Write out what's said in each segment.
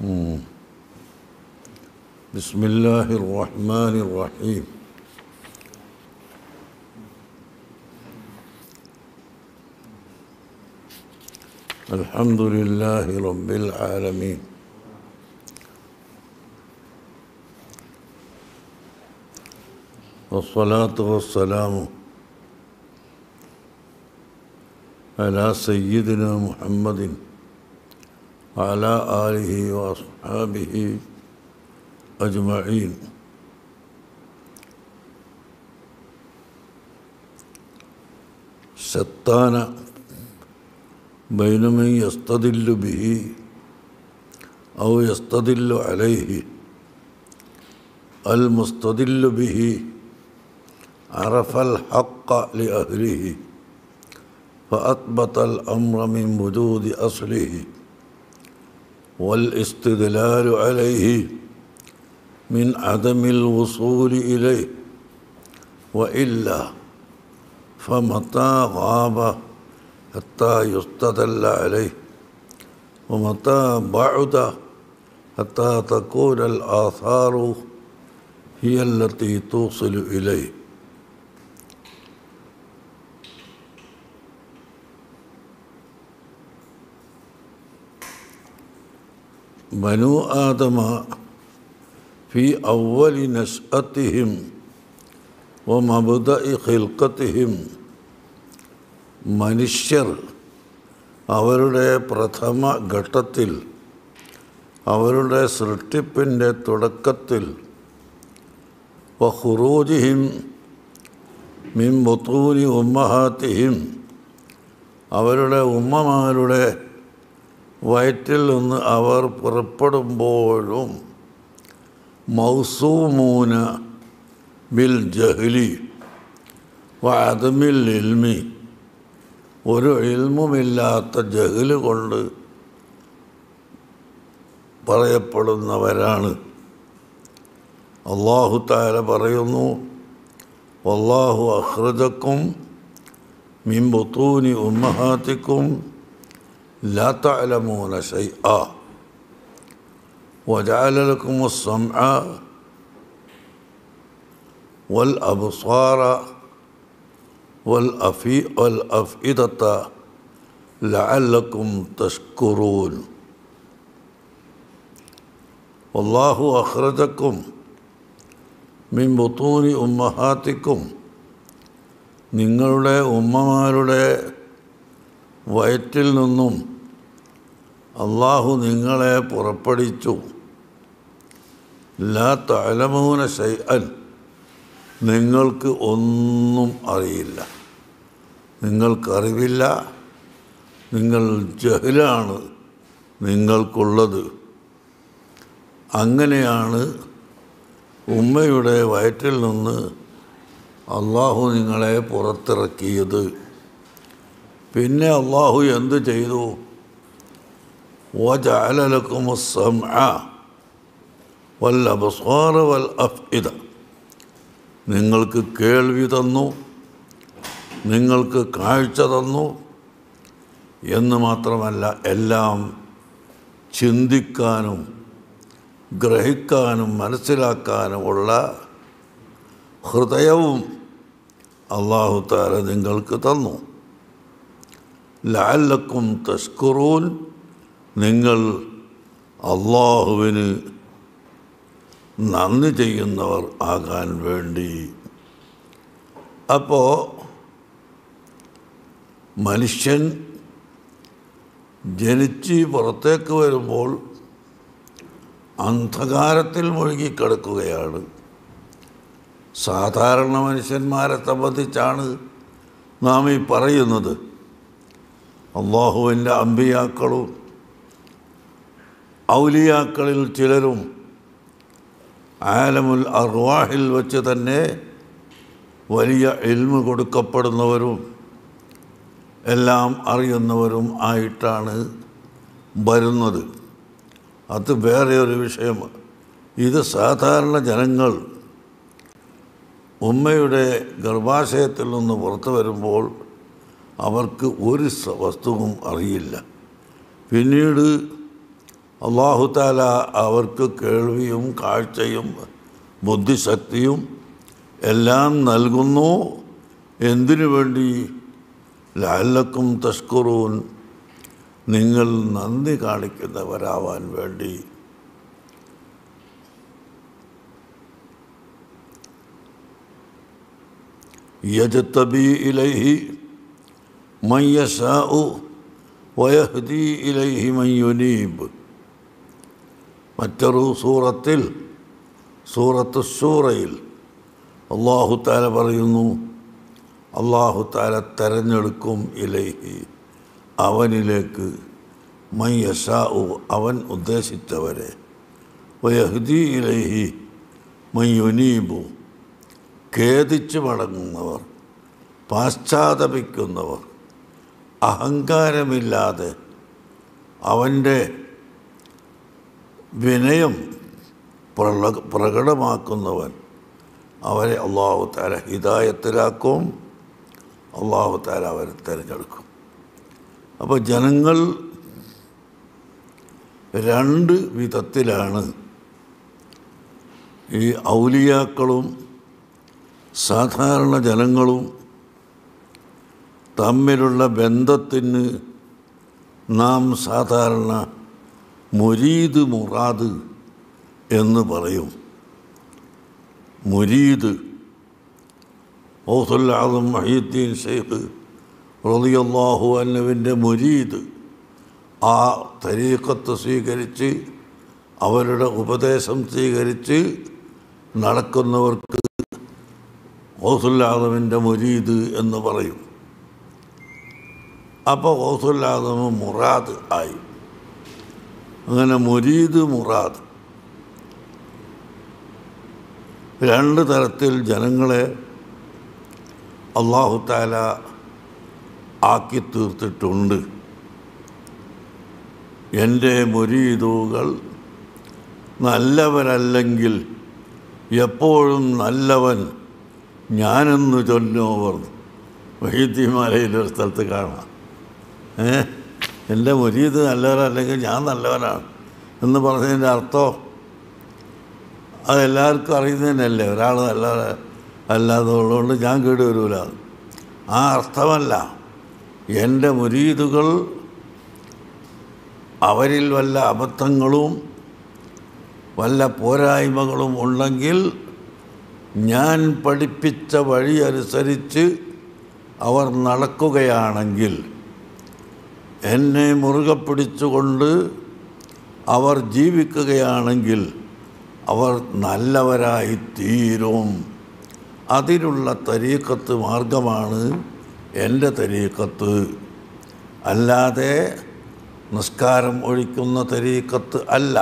مم. بسم الله الرحمن الرحيم الحمد لله رب العالمين والصلاة والسلام على سيدنا محمد وعلى آله وأصحابه أجمعين شتان بين من يستدل به أو يستدل عليه المستدل به عرف الحق لأهله فأثبت الأمر من وجود أصله والاستدلال عليه من عدم الوصول إليه وإلا فمتى غاب حتى يستدل عليه ومتى بعد حتى تكون الآثار هي التي توصل إليه بنو آدم في أول نشأتهم ومبدأ خلقتهم മനുഷ്യർ അവരുടെ പ്രഥമ ഘട്ടത്തിൽ അവരുടെ സൃഷ്ടിപ്പിൻ്റെ തുടക്കത്തിൽ വഹുറൂജിഹിം മിൻ ബുത്തൂനി ഉമ്മഹാത്തിഹിം അവരുടെ ഉമ്മമാരുടെ വയറ്റിൽ നിന്ന് അവർ പുറപ്പെടുമ്പോഴും മൗസൂമൂന ബിൽ ജഹ്ലി വഅദമിൽ ഇൽമി ഒരു ഇൽമുമില്ലാത്ത ജഹല് കൊണ്ട് പറയപ്പെടുന്നവരാണ് അള്ളാഹു താല പറയുന്നു വല്ലാഹു അഹ്റജക്കും മിൻ ബുത്തൂനി ഉമ്മഹാത്തിക്കും لا تعلمون شيئا وجعل لكم السمع والأبصار والأفي والأفئدة لعلكم تشكرون والله أخرجكم من بطون أمهاتكم നിങ്ങളുടെ ഉമ്മമാരുടെ വയറ്റിൽ നിന്നും അള്ളാഹു നിങ്ങളെ പുറപ്പെടുവിച്ചു ലാ തലമൂന ശൈഅൻ നിങ്ങൾക്ക് ഒന്നും അറിയില്ല നിങ്ങൾക്കറിവില്ല നിങ്ങൾ ജഹലാണ് നിങ്ങൾക്കുള്ളത് അങ്ങനെയാണ് ഉമ്മയുടെ വയറ്റിൽ നിന്ന് അള്ളാഹു നിങ്ങളെ പുറത്തിറക്കിയത് പിന്നെ അള്ളാഹു എന്ത് ചെയ്തു വജഅലലക്കും السمع والابصار والافئده നിങ്ങൾക്ക് കേൾവി തന്നു നിങ്ങൾക്ക് കാഴ്ച തന്നു എന്ന് മാത്രമല്ല എല്ലാം ചിന്തിക്കാനും ഗ്രഹിക്കാനും മനസ്സിലാക്കാനുമുള്ള ഹൃദയവും അള്ളാഹു താല നിങ്ങൾക്ക് തന്നു ലാലക്കും തസ്കുറൂൻ നിങ്ങൾ അള്ളാഹുവിന് നന്ദി ചെയ്യുന്നവർ ആകാൻ വേണ്ടി അപ്പോൾ മനുഷ്യൻ ജനിച്ച് പുറത്തേക്ക് വരുമ്പോൾ അന്ധകാരത്തിൽ മുഴുകിക്കിടക്കുകയാണ് സാധാരണ മനുഷ്യന്മാരെ സംബന്ധിച്ചാണ് നാം ഈ പറയുന്നത് അള്ളാഹുവിൻ്റെ അമ്പിയാക്കളും ഔലിയാക്കളിൽ ചിലരും ആലമുൽ അർവാഹിൽ വെച്ച് തന്നെ വലിയ എൽമ് കൊടുക്കപ്പെടുന്നവരും എല്ലാം അറിയുന്നവരും ആയിട്ടാണ് വരുന്നത് അത് വേറെ ഒരു വിഷയം ഇത് സാധാരണ ജനങ്ങൾ ഉമ്മയുടെ ഗർഭാശയത്തിൽ നിന്ന് പുറത്തു വരുമ്പോൾ അവർക്ക് ഒരു സ- വസ്തുവും അറിയില്ല പിന്നീട് അള്ളാഹുത്താല അവർക്ക് കേൾവിയും കാഴ്ചയും ബുദ്ധിശക്തിയും എല്ലാം നൽകുന്നു എന്തിനു വേണ്ടി ലാലക്കും തസ്കുറൂൻ നിങ്ങൾ നന്ദി കാണിക്കുന്നവരാവാൻ വേണ്ടി യജത്തബി ഇലൈഹി മയ്യസാഉ വയഹ്ദി ഇലൈഹി മയ്യുനീബ് മറ്റൊരു സൂറത്തിൽ സൂറത്ത് സൂറയിൽ അള്ളാഹു താല പറയുന്നു അള്ളാഹു താല തെരഞ്ഞെടുക്കും ഇലൈഹി അവനിലേക്ക് മയ്യസാഉ അവൻ ഉദ്ദേശിച്ചവരെ വയഹ്ദി ഇലൈഹി മയ്യുനീബു ഖേദിച്ചു മടങ്ങുന്നവർ പാശ്ചാത്തപിക്കുന്നവർ അഹങ്കാരമില്ലാതെ അവൻ്റെ വിനയം പ്രള പ്രകടമാക്കുന്നവൻ അവരെ അള്ളാഹു താല ഹിതായത്തിലാക്കും അള്ളാഹു താല അവരെ തിരഞ്ഞെടുക്കും അപ്പോൾ ജനങ്ങൾ രണ്ട് വിധത്തിലാണ് ഈ ഔലിയാക്കളും സാധാരണ ജനങ്ങളും തമ്മിലുള്ള ബന്ധത്തിന് നാം സാധാരണ മുരീദ് മുറാദ് എന്ന് പറയും മുരീദ് ഔസുല്ലാദും മഹീദ്ദീൻ ഷെയ്ഖ് റളിയല്ലാഹു അന്നുവിൻ്റെ മുരീദ് ആ തരീക്കത്ത് സ്വീകരിച്ച് അവരുടെ ഉപദേശം സ്വീകരിച്ച് നടക്കുന്നവർക്ക് ഓസുല്ലാദമിൻ്റെ മുരീദ് എന്ന് പറയും അപ്പോൾ ഓസുല്ലാദമ് മുറാദ് ആയി അങ്ങനെ മുരീദ് മുറാദ് രണ്ട് തരത്തിൽ ജനങ്ങളെ അള്ളാഹു താല ആക്കി തീർത്തിട്ടുണ്ട് എൻ്റെ മുരീദുകൾ നല്ലവരല്ലെങ്കിൽ എപ്പോഴും നല്ലവൻ ഞാനെന്ന് ചൊല്ലുമവർ വൈദ്യമാലയിലൊരു സ്ഥലത്ത് കാണാം ഏ എൻ്റെ മുരീത് നല്ലവരല്ലെങ്കിൽ ഞാൻ നല്ലവനാണ് എന്ന് പറഞ്ഞതിൻ്റെ അർത്ഥം അതെല്ലാവർക്കും അറിയുന്നതന്നെയല്ലേ ഒരാൾ നല്ല അല്ലാതുള്ളതുകൊണ്ട് ഞാൻ കേട് വരൂല ആ അർത്ഥമല്ല എൻ്റെ മുരീതുകൾ അവരിൽ വല്ല അബദ്ധങ്ങളും വല്ല പോരായ്മകളും ഉണ്ടെങ്കിൽ ഞാൻ പഠിപ്പിച്ച വഴി അനുസരിച്ച് അവർ നടക്കുകയാണെങ്കിൽ എന്നെ മുറുകെ പിടിച്ചുകൊണ്ട് അവർ ജീവിക്കുകയാണെങ്കിൽ അവർ നല്ലവരായി തീരും അതിനുള്ള തരീക്കത്ത് മാർഗമാണ് എൻ്റെ തരീക്കത്ത് അല്ലാതെ നിസ്കാരം ഒഴിക്കുന്ന തരീക്കത്ത് അല്ല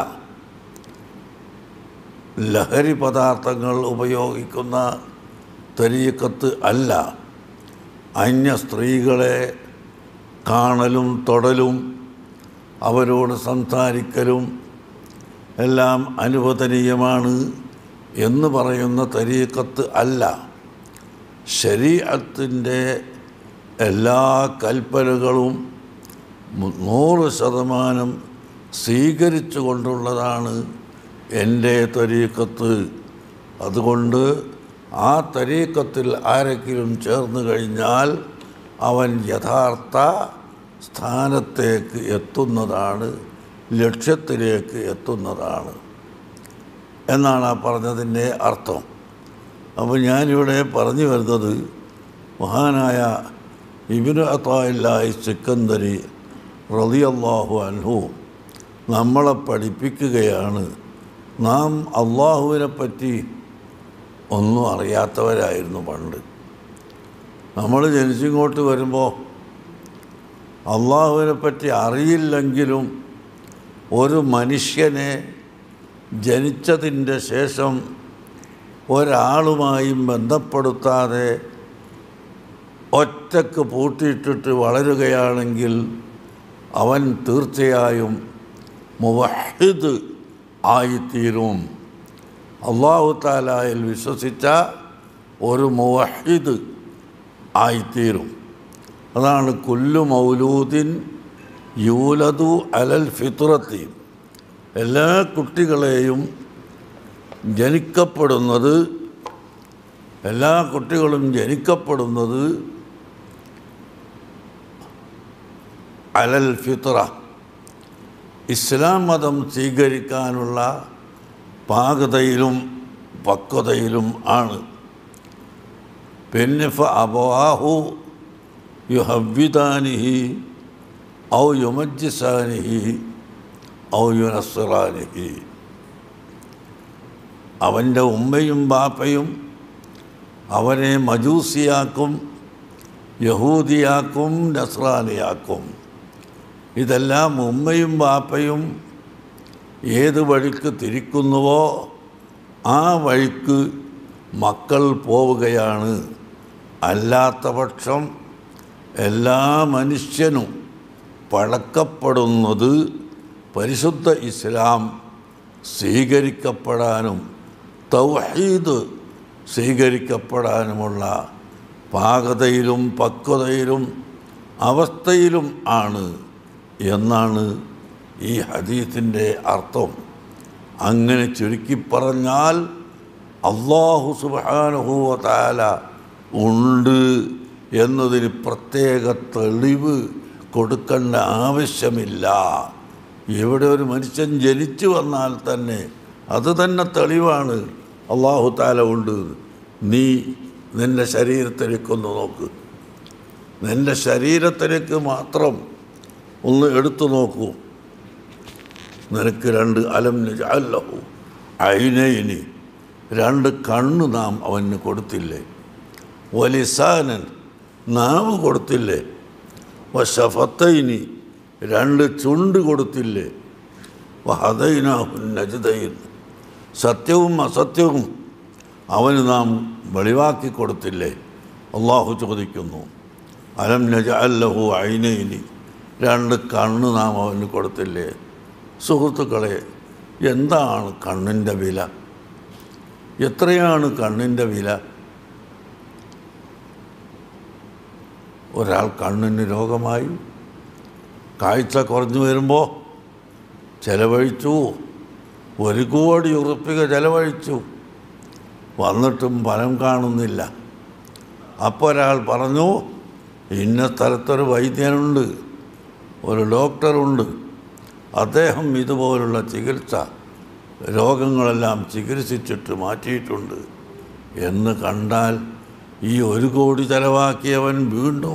ലഹരി പദാർത്ഥങ്ങൾ ഉപയോഗിക്കുന്ന തരീക്കത്ത് അല്ല അന്യ സ്ത്രീകളെ കാണലും തൊടലും അവരോട് സംസാരിക്കലും എല്ലാം അനുവദനീയമാണ് എന്ന് പറയുന്ന തരീക്കത്ത് അല്ല ശരീരത്തിൻ്റെ എല്ലാ കൽപ്പനകളും മു- നൂറ് ശതമാനം സ്വീകരിച്ചു കൊണ്ടുള്ളതാണ് എൻ്റെ തരീക്കത്ത് അതുകൊണ്ട് ആ തരീക്കത്തിൽ ആരെങ്കിലും ചേർന്ന് കഴിഞ്ഞാൽ അവൻ യഥാർത്ഥ സ്ഥാനത്തേക്ക് എത്തുന്നതാണ് ലക്ഷ്യത്തിലേക്ക് എത്തുന്നതാണ് എന്നാണ് ആ പറഞ്ഞതിൻ്റെ അർത്ഥം അപ്പോൾ ഞാനിവിടെ പറഞ്ഞു വരുന്നത് മഹാനായ ഇബിന് അത്തായില്ലായി സിക്കന്ദരി റളിയല്ലാഹു അൻഹു നമ്മളെ പഠിപ്പിക്കുകയാണ് നാം അള്ളാഹുവിനെ പറ്റി ഒന്നും അറിയാത്തവരായിരുന്നു പണ്ട് നമ്മൾ ജനിച്ചിങ്ങോട്ട് വരുമ്പോൾ അള്ളാഹുവിനെ പറ്റി അറിയില്ലെങ്കിലും ഒരു മനുഷ്യനെ ജനിച്ചതിൻ്റെ ശേഷം ഒരാളുമായും ബന്ധപ്പെടുത്താതെ ഒറ്റക്ക് പൂട്ടിയിട്ടിട്ട് വളരുകയാണെങ്കിൽ അവൻ തീർച്ചയായും മുവഹിദ് ആയിത്തീരും അള്ളാഹു താലായിൽ വിശ്വസിച്ച ഒരു മുവഹിദ് ആയിത്തീരും അതാണ് കുല്ലു മൗലൂദിൻ യൂലദു അലൽ ഫിത്തുറത്തി എല്ലാ കുട്ടികളെയും ജനിക്കപ്പെടുന്നത് എല്ലാ കുട്ടികളും ജനിക്കപ്പെടുന്നത് അലൽ ഫിത്ര ഇസ്ലാം മതം സ്വീകരിക്കാനുള്ള പാകതയിലും പക്വതയിലും ആണ് പിന്നെ ഫ അബവാഹു യുഹവിദാനിഹി ഔ യുമജ്ജിസാനിഹി ഔ യുനസ്റാനിഹി അവൻ്റെ ഉമ്മയും ബാപ്പയും അവനെ മജൂസിയാക്കും യഹൂദിയാക്കും നസ്രാനിയാക്കും ഇതെല്ലാം ഉമ്മയും ബാപ്പയും ഏത് വഴിക്ക് തിരിക്കുന്നുവോ ആ വഴിക്ക് മക്കൾ പോവുകയാണ് അല്ലാത്ത പക്ഷം എല്ലാ മനുഷ്യനും പഴക്കപ്പെടുന്നത് പരിശുദ്ധ ഇസ്ലാം സ്വീകരിക്കപ്പെടാനും തൗഹീദ് സ്വീകരിക്കപ്പെടാനുമുള്ള പാകതയിലും പക്വതയിലും അവസ്ഥയിലും ആണ് എന്നാണ് ഈ ഹദീത്തിൻ്റെ അർത്ഥം അങ്ങനെ ചുരുക്കി പറഞ്ഞാൽ അള്ളാഹു സുബാനുഹൂവ താല ഉണ്ട് എന്നതിന് പ്രത്യേക തെളിവ് കൊടുക്കേണ്ട ആവശ്യമില്ല ഇവിടെ ഒരു മനുഷ്യൻ ജനിച്ചു വന്നാൽ തന്നെ അത് തന്നെ തെളിവാണ് അള്ളാഹു താല ഉണ്ട് നീ നിൻ്റെ ശരീരത്തിലേക്കൊന്ന് നോക്ക് നിൻ്റെ ശരീരത്തിലേക്ക് മാത്രം ഒന്ന് എടുത്തു നോക്കൂ നിനക്ക് രണ്ട് അലം അല്ലഹു അയിനയിനി രണ്ട് കണ്ണ് നാം അവന് കൊടുത്തില്ലേ വലിസാനൻ നാവ് കൊടുത്തില്ലേ വശഫത്തൈനി രണ്ട് ചുണ്ട് കൊടുത്തില്ലേ വഹദൈനാഹുൻ നജിതയിൻ സത്യവും അസത്യവും അവന് നാം വെളിവാക്കി കൊടുത്തില്ലേ അള്ളാഹു ചോദിക്കുന്നു അലം നജ അല്ലഹു അയിനയിനി രണ്ട് കണ്ണ് നാം അവന് കൊടുത്തില്ലേ സുഹൃത്തുക്കളെ എന്താണ് കണ്ണിൻ്റെ വില എത്രയാണ് കണ്ണിൻ്റെ വില ഒരാൾ കണ്ണിന് രോഗമായി കാഴ്ച കുറഞ്ഞു വരുമ്പോൾ ചെലവഴിച്ചു ഒരു കോടി ഉറുപ്പിക ചെലവഴിച്ചു വന്നിട്ടും ഫലം കാണുന്നില്ല അപ്പോൾ ഒരാൾ പറഞ്ഞു ഇന്ന സ്ഥലത്തൊരു വൈദ്യനുണ്ട് ഒരു ഡോക്ടറുണ്ട് അദ്ദേഹം ഇതുപോലുള്ള ചികിത്സ രോഗങ്ങളെല്ലാം ചികിത്സിച്ചിട്ട് മാറ്റിയിട്ടുണ്ട് എന്ന് കണ്ടാൽ ഈ ഒരു കോടി ചെലവാക്കിയവൻ വീണ്ടും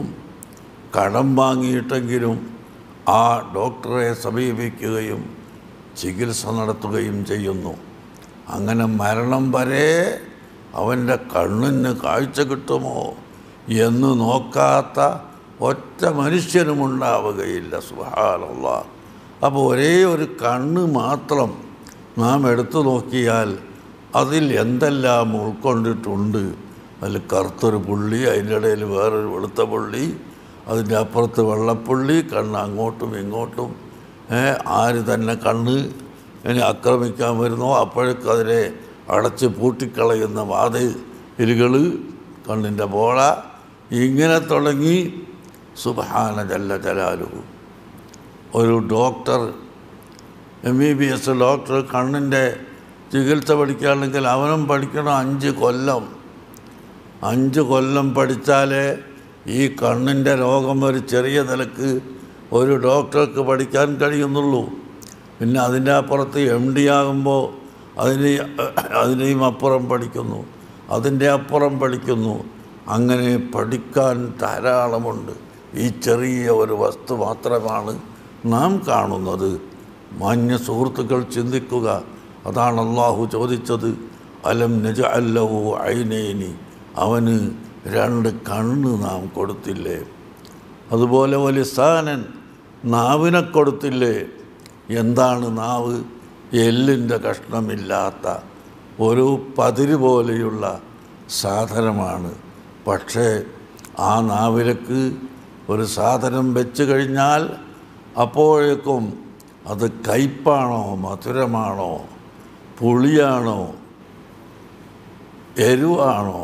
കടം വാങ്ങിയിട്ടെങ്കിലും ആ ഡോക്ടറെ സമീപിക്കുകയും ചികിത്സ നടത്തുകയും ചെയ്യുന്നു അങ്ങനെ മരണം വരെ അവൻ്റെ കണ്ണിന് കാഴ്ച കിട്ടുമോ എന്ന് നോക്കാത്ത ഒറ്റ മനുഷ്യനുമുണ്ടാവുകയില്ല സുഹാനുള്ള അപ്പോൾ ഒരേ ഒരു കണ്ണ് മാത്രം നാം എടുത്തു നോക്കിയാൽ അതിൽ എന്തെല്ലാം ഉൾക്കൊണ്ടിട്ടുണ്ട് അതിൽ കറുത്തൊരു പുള്ളി അതിൻ്റെ ഇടയിൽ വേറൊരു വെളുത്ത പുള്ളി അതിൻ്റെ അപ്പുറത്ത് വെള്ളപ്പുള്ളി കണ്ണ് അങ്ങോട്ടും ഇങ്ങോട്ടും ഏ, ആര് തന്നെ കണ്ണ് ഇനി ആക്രമിക്കാൻ വരുന്നോ അപ്പോഴേക്കും അതിനെ അടച്ച് പൂട്ടിക്കളയുന്ന വാതിലുകൾ കണ്ണിൻ്റെ പോള ഇങ്ങനെ തുടങ്ങി സുബഹാന ജല്ല ജലാലുഹു ഒരു doctor M B B S doctor കണ്ണിൻ്റെ ചികിത്സ പഠിക്കുകയാണെങ്കിൽ അവനും പഠിക്കണം അഞ്ച് കൊല്ലം അഞ്ച് കൊല്ലം പഠിച്ചാലേ ഈ കണ്ണിൻ്റെ രോഗം ഒരു ചെറിയ നിലക്ക് ഒരു ഡോക്ടർക്ക് പഠിക്കാൻ കഴിയുന്നുള്ളൂ പിന്നെ അതിൻ്റെ അപ്പുറത്ത് എം ഡി ആകുമ്പോൾ അതിന് അതിനെയും അപ്പുറം പഠിക്കുന്നു അതിൻ്റെ അപ്പുറം പഠിക്കുന്നു അങ്ങനെ പഠിക്കാൻ ധാരാളമുണ്ട് ഈ ചെറിയ ഒരു വസ്തു മാത്രമാണ് നാം കാണുന്നത് മാന്യ സുഹൃത്തുക്കൾ ചിന്തിക്കുക അതാണ് അള്ളാഹു ചോദിച്ചത് അലം നജ അല്ലവു ഐനേനി അവന് രണ്ട് കണ്ണ് നാം കൊടുത്തില്ലേ അതുപോലെ വലിസാനൻ നാവിനെ കൊടുത്തില്ലേ എന്താണ് നാവ് എല്ലിൻ്റെ കഷ്ണമില്ലാത്ത ഒരു പതിര് പോലെയുള്ള സാധനമാണ് പക്ഷേ ആ നാവിലേക്ക് ഒരു സാധനം വെച്ച് കഴിഞ്ഞാൽ അപ്പോഴേക്കും അത് കയ്പാണോ മധുരമാണോ പുളിയാണോ എരിവാണോ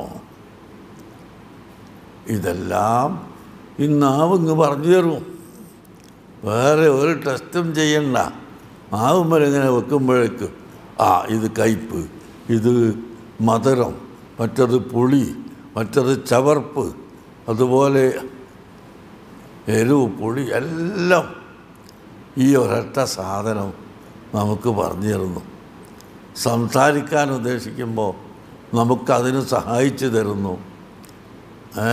ഇതെല്ലാം ഈ നാവിങ്ങ് പറഞ്ഞു തരും വേറെ ഒരു ടെസ്റ്റും ചെയ്യണ്ട നാവുമ്മൽ ഇങ്ങനെ വെക്കുമ്പോഴേക്ക് ആ ഇത് കയ്പ് ഇത് മധുരം മറ്റത് പുളി മറ്റത് ചവർപ്പ് അതുപോലെ എരിവ് പുളി എല്ലാം ഈ ഒരൊറ്റ സാധനം നമുക്ക് പറഞ്ഞു തരുന്നു സംസാരിക്കാൻ ഉദ്ദേശിക്കുമ്പോൾ നമുക്കതിന് സഹായിച്ചു തരുന്നു ഏ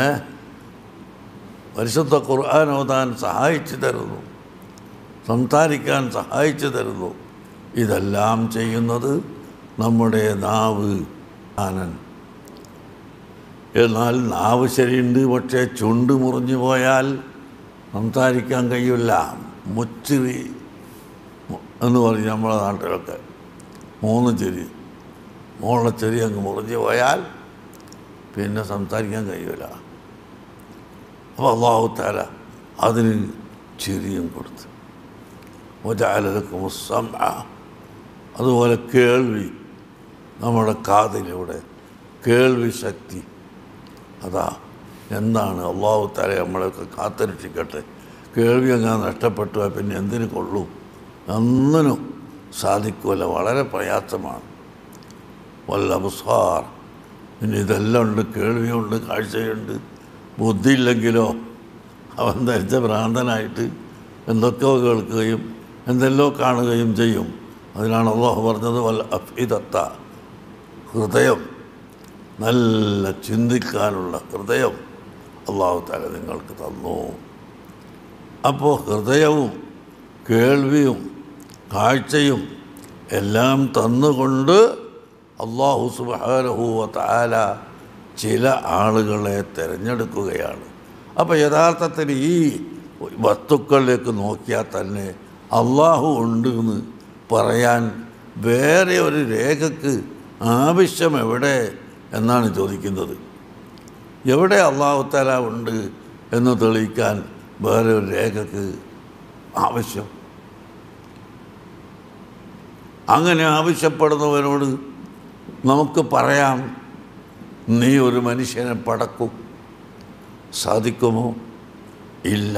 പരിശുദ്ധ ഖുർആൻ ഓതാൻ സഹായിച്ചു തരുന്നു സംസാരിക്കാൻ സഹായിച്ചു തരുന്നു ഇതെല്ലാം ചെയ്യുന്നത് നമ്മുടെ നാവ് ആനൻ എന്നാൽ നാവ് ശരിയുണ്ട് പക്ഷേ ചുണ്ട് മുറിഞ്ഞു പോയാൽ സംസാരിക്കാൻ കഴിയില്ല മുച്ചിരി എന്ന് പറയും നമ്മളെ നാട്ടിലൊക്കെ മൂന്ന് ചെരി മുകളിലെ ചെരി അങ്ങ് മുറിഞ്ഞു പോയാൽ പിന്നെ സംസാരിക്കാൻ കഴിയില്ല അപ്പോൾ അള്ളാഹു താല അതിന് ചെരിയും കൊടുത്തു ഒരാലക്കും സമ അതുപോലെ കേൾവി നമ്മുടെ കാതിലൂടെ കേൾവി ശക്തി അതാ എന്താണ് അള്ളാഹു താല നമ്മളെയൊക്കെ കാത്തുരക്ഷിക്കട്ടെ കേൾവി അങ്ങ് നഷ്ടപ്പെട്ടു പോയാൽ പിന്നെ എന്തിനു കൊള്ളൂ ഒന്നിനും സാധിക്കില്ല വളരെ പ്രയാസമാണ് വല്ല അബുസാർ പിന്നെ ഇതെല്ലാം ഉണ്ട് കേൾവിയുണ്ട് കാഴ്ചയുണ്ട് ബുദ്ധിയില്ലെങ്കിലോ അവൻ ധരിച്ച ഭ്രാന്തനായിട്ട് എന്തൊക്കെയോ കേൾക്കുകയും എന്തെല്ലോ കാണുകയും ചെയ്യും അതിനാണ് അള്ളാഹു പറഞ്ഞത് വല്ല അഫിദത്ത ഹൃദയം നല്ല ചിന്തിക്കാനുള്ള ഹൃദയം അള്ളാഹു താല നിങ്ങൾക്ക് തന്നു അപ്പോൾ ഹൃദയവും കേൾവിയും കാഴ്ചയും എല്ലാം തന്നുകൊണ്ട് അള്ളാഹു സുബാനഹുവ താല ചില ആളുകളെ തിരഞ്ഞെടുക്കുകയാണ് അപ്പോൾ യഥാർത്ഥത്തിൽ ഈ വസ്തുക്കളിലേക്ക് നോക്കിയാൽ തന്നെ അള്ളാഹു ഉണ്ട് എന്ന് പറയാൻ വേറെ ഒരു രേഖക്ക് ആവശ്യം എവിടെ എന്നാണ് ചോദിക്കുന്നത് എവിടെ അള്ളാഹു താല ഉണ്ട് എന്ന് തെളിയിക്കാൻ വേറെ ഒരു രേഖക്ക് ആവശ്യം അങ്ങനെ ആവശ്യപ്പെടുന്നവരോട് നമുക്ക് പറയാം നീ ഒരു മനുഷ്യനെ പടക്കും സാധിക്കുമോ ഇല്ല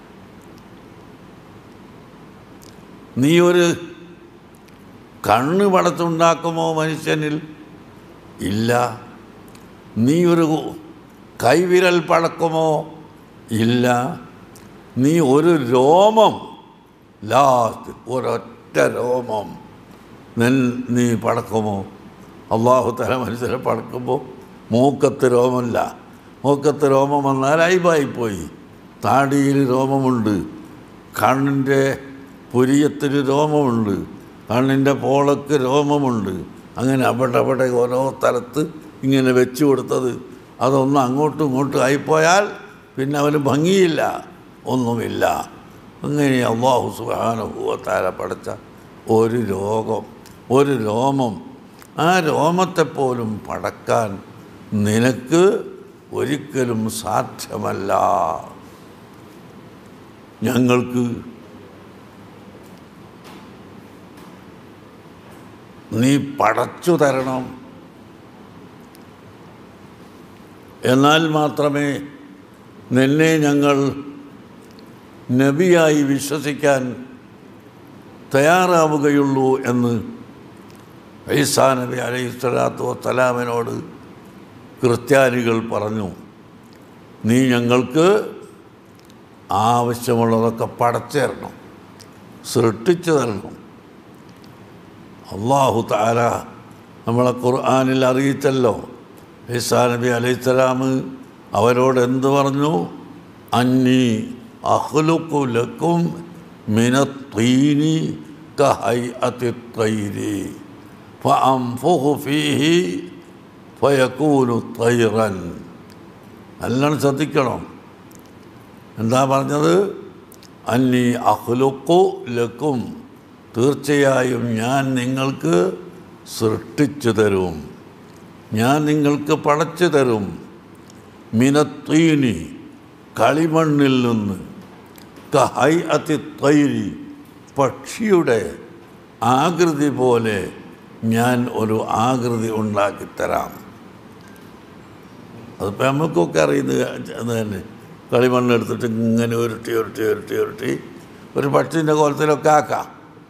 നീ ഒരു കണ്ണ് പടത്തുണ്ടാക്കുമോ മനുഷ്യനിൽ ഇല്ല നീ ഒരു കൈവിരൽ പടക്കുമോ ഇല്ല നീ ഒരു രോമം ലാസ്റ്റ് ഒരൊറ്റ രോമം നെൻ നീ പടക്കുമോ അള്ളാഹു തല മനുഷ്യരെ പടക്കുമ്പോൾ മൂക്കത്ത് രോമമില്ല മൂക്കത്ത് രോമം വന്നാൽ അയിബായിപ്പോയി താടിയിൽ രോമമുണ്ട് കണ്ണിൻ്റെ പുരിയത്തിന് രോമമുണ്ട് കണ്ണിൻ്റെ പോളക്ക് രോമമുണ്ട് അങ്ങനെ അവിടെ അവിടെ ഓരോ സ്ഥലത്ത് ഇങ്ങനെ വെച്ചു കൊടുത്തത് അതൊന്നും അങ്ങോട്ടും ഇങ്ങോട്ടും ആയിപ്പോയാൽ പിന്നെ അവന് ഭംഗിയില്ല ഒന്നുമില്ല അങ്ങനെ അള്ളാഹു സുഹാനുഭൂവത്താല പടച്ച ഒരു രോഗം ഒരു രോമം ആ രോമത്തെപ്പോലും പടക്കാൻ നിനക്ക് ഒരിക്കലും സാധ്യമല്ല ഞങ്ങൾക്ക് നീ പടച്ചു തരണം എന്നാൽ മാത്രമേ നിന്നെ ഞങ്ങൾ നബിയായി വിശ്വസിക്കാൻ തയ്യാറാവുകയുള്ളൂ എന്ന് ഐസാ നബി അലൈഹി സ്വലാത്തു വസ്സലാമിനോട് ക്രിസ്ത്യാനികൾ പറഞ്ഞു നീ ഞങ്ങൾക്ക് ആവശ്യമുള്ളതൊക്കെ പടച്ചു തരണം സൃഷ്ടിച്ചു തരണം അള്ളാഹു താര നമ്മളെ ഖുർആാനിൽ അറിയിച്ചല്ലോ ഈസാ നബി അലൈഹിസ്സലാം അവരോട് എന്ത് പറഞ്ഞു അന്നി അഹ്ലുക്കു ലക്കും മിനത്തീനി കഹൈ അതിത്തൈരി فأنفخ فيه فيكون طيرا നല്ലോണം ശ്രദ്ധിക്കണം എന്താ പറഞ്ഞത് അന്നി അഹ്ലുക്കു ലക്കും തീർച്ചയായും ഞാൻ നിങ്ങൾക്ക് സൃഷ്ടിച്ചു തരും ഞാൻ നിങ്ങൾക്ക് പടച്ചു തരും മിനത്തീനി കളിമണ്ണിൽ നിന്ന് കഹൈ അതി തൈരി പക്ഷിയുടെ ആകൃതി പോലെ ഞാൻ ഒരു ആകൃതി ഉണ്ടാക്കിത്തരാം അതിപ്പോൾ നമുക്കൊക്കെ അറിയുന്നത് അത് തന്നെ കളിമണ്ണെടുത്തിട്ട് ഇങ്ങനെ ഉരുട്ടി ഉരുട്ടി ഉരുട്ടി ഉരുട്ടി ഒരു പക്ഷിൻ്റെ കോലത്തിലൊക്കെ ആക്കാം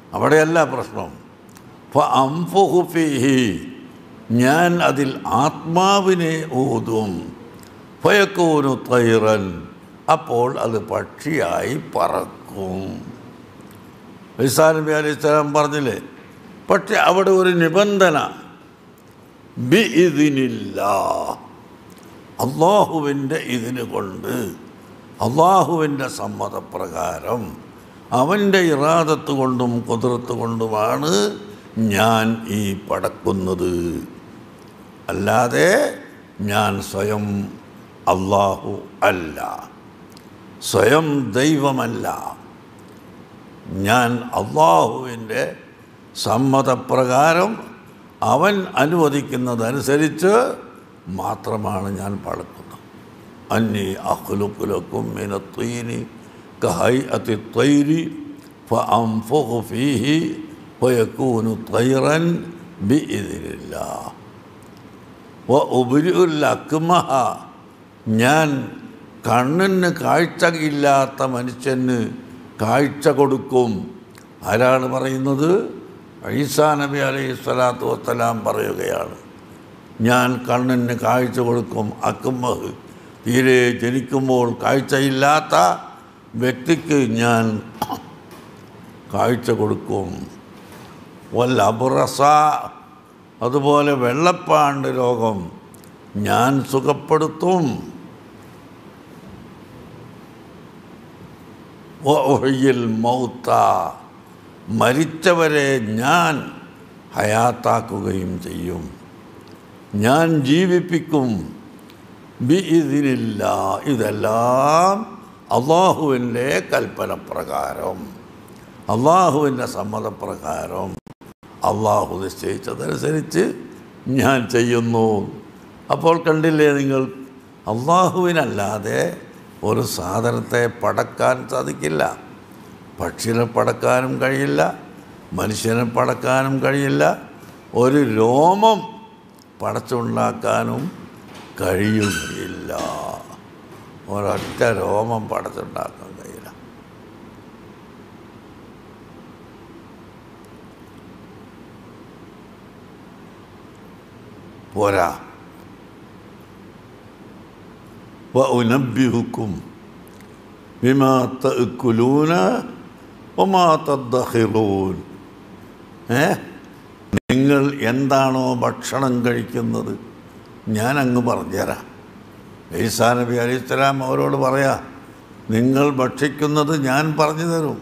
അവിടെയല്ല പ്രശ്നം ഫഅംഫുഹു ഫീഹി ഞാൻ അതിൽ ആത്മാവിനെ ഊതും ഫയക്കൂനു തൈറൻ അപ്പോൾ അത് പക്ഷിയായി പറക്കും ഈസാ നബി അലൈഹി സ്വലാം പറഞ്ഞില്ലേ പക്ഷെ അവിടെ ഒരു നിബന്ധന ബി ഇതിനില്ല അള്ളാഹുവിൻ്റെ ഇതിന് കൊണ്ട് അള്ളാഹുവിൻ്റെ സമ്മതപ്രകാരം അവൻ്റെ ഇറാദത്ത് കൊണ്ടും കുതിരത്ത് കൊണ്ടുമാണ് ഞാൻ ഈ പടക്കുന്നത് അല്ലാതെ ഞാൻ സ്വയം അള്ളാഹു അല്ല സ്വയം ദൈവമല്ല ഞാൻ അള്ളാഹുവിൻ്റെ സമ്മതപ്രകാരം അവൻ അനുവദിക്കുന്നതനുസരിച്ച് മാത്രമാണ് ഞാൻ പടക്കുന്നത് അന്നി അഖ്ലുഖുലക്കും മിനത്തീനി കഹൈ അതി ത്വൈരി ഫഅംഫുഖു ഫീഹി ഫയക്കൂനു ത്വൈറൻ ബിഇذനില്ലാ വ ഉബ്രിഉൽ അക്മഹ ഞാൻ കണ്ണിന് കാഴ്ചയില്ലാത്ത മനുഷ്യന് കാഴ്ച കൊടുക്കും ആരാണ് പറയുന്നത് ഈസാ നബി അലൈഹി സ്വലാത്തു വസ്സലാം പറയുകയാണ് ഞാൻ കണ്ണിന് കാഴ്ച കൊടുക്കും അക്കുമ്മഹ് തീരെ ജനിക്കുമ്പോൾ കാഴ്ചയില്ലാത്ത വ്യക്തിക്ക് ഞാൻ കാഴ്ച കൊടുക്കും വല്ല അബുറസ അതുപോലെ വെള്ളപ്പാണ്ട് രോഗം ഞാൻ സുഖപ്പെടുത്തും വഉഹ്യിൽ മൗത്ത മരിച്ചവരെ ഞാൻ ഹയാത്താക്കുകയും ചെയ്യും ഞാൻ ജീവിപ്പിക്കും ബി ഇതിനില്ല ഇതെല്ലാം അള്ളാഹുവിൻ്റെ കൽപ്പന പ്രകാരം അള്ളാഹുവിൻ്റെ സമ്മതപ്രകാരം അള്ളാഹു നിശ്ചയിച്ചതനുസരിച്ച് ഞാൻ ചെയ്യുന്നു അപ്പോൾ കണ്ടില്ലേ നിങ്ങൾ അള്ളാഹുവിനല്ലാതെ ഒരു സാധനത്തെ പടക്കാൻ സാധിക്കില്ല പക്ഷിനെ പടക്കാനും കഴിയില്ല മനുഷ്യനെ പടക്കാനും കഴിയില്ല ഒരു രോമം പടച്ചുണ്ടാക്കാനും കഴിയുകയില്ല ഒരൊറ്റ രോമം പടച്ചുണ്ടാക്കാൻ കഴിയില്ല പോരാ وأنبئكم بما تأكلون وما تدخرون ഏ നിങ്ങൾ എന്താണോ ഭക്ഷണം കഴിക്കുന്നത് ഞാൻ അങ്ങ് പറഞ്ഞുതരാം ഈസാ നബി അലൈഹി സ്വലാം അവരോട് പറയാ നിങ്ങൾ ഭക്ഷിക്കുന്നത് ഞാൻ പറഞ്ഞു തരും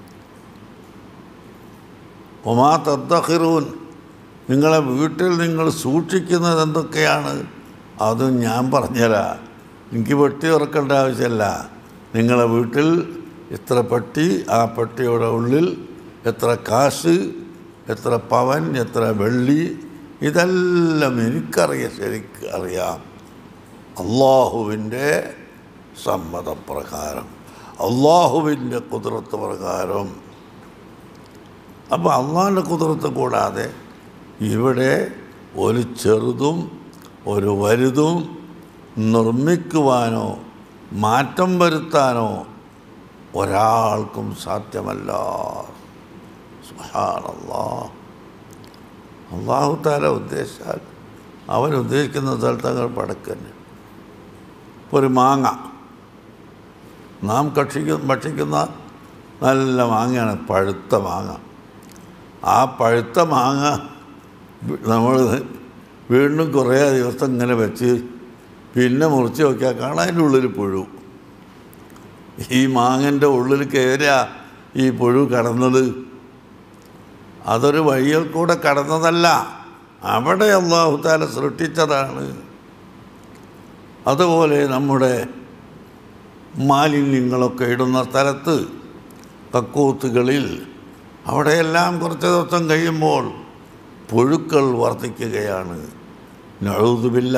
ഒമാ തദ്ദഹിറൂൻ നിങ്ങളെ വീട്ടിൽ നിങ്ങൾ സൂക്ഷിക്കുന്നത് എന്തൊക്കെയാണ് അതും ഞാൻ പറഞ്ഞുതരാം എനിക്ക് പെട്ടി തുറക്കേണ്ട ആവശ്യമില്ല നിങ്ങളെ വീട്ടിൽ എത്ര പെട്ടി ആ പെട്ടിയുടെ ഉള്ളിൽ എത്ര കാശ് എത്ര പവൻ എത്ര വെള്ളി ഇതെല്ലാം എനിക്കറിയാം ശരിക്ക് അറിയാം അള്ളാഹുവിൻ്റെ സമ്മതപ്രകാരം അള്ളാഹുവിൻ്റെ കുതിരത്ത് പ്രകാരം അപ്പോൾ അള്ളാഹിൻ്റെ കുതിരത്ത് കൂടാതെ ഇവിടെ ഒരു ചെറുതും ഒരു വലുതും നിർമ്മിക്കുവാനോ മാറ്റം വരുത്താനോ ഒരാൾക്കും സാധ്യമല്ല സുഹാനല്ലാ അള്ളാഹു താല ഉദ്ദേശിച്ചാൽ അവൻ ഉദ്ദേശിക്കുന്ന സ്ഥലത്തങ്ങൾ പടക്കന്നെ ഒരു മാങ്ങ നാം കക്ഷിക്കുന്ന ഭക്ഷിക്കുന്ന നല്ല മാങ്ങയാണ് പഴുത്ത മാങ്ങ ആ പഴുത്ത മാങ്ങ നമ്മൾ വീണ്ടും കുറേ ദിവസം ഇങ്ങനെ വെച്ച് പിന്നെ മുറിച്ച് നോക്കിയാൽ കാണാൻ അതിൻ്റെ ഉള്ളിൽ പുഴു ഈ മാങ്ങൻ്റെ ഉള്ളിൽ കയറിയ ഈ പുഴു കടന്നത് അതൊരു വഴിയിൽ കൂടെ കടന്നതല്ല അവിടെ അള്ളാഹുത്താല സൃഷ്ടിച്ചതാണ് അതുപോലെ നമ്മുടെ മാലിന്യങ്ങളൊക്കെ ഇടുന്ന സ്ഥലത്ത് കക്കൂത്തുകളിൽ അവിടെയെല്ലാം കുറച്ച് ദിവസം കഴിയുമ്പോൾ പുഴുക്കൾ വർദ്ധിക്കുകയാണ് നഴുതുമില്ല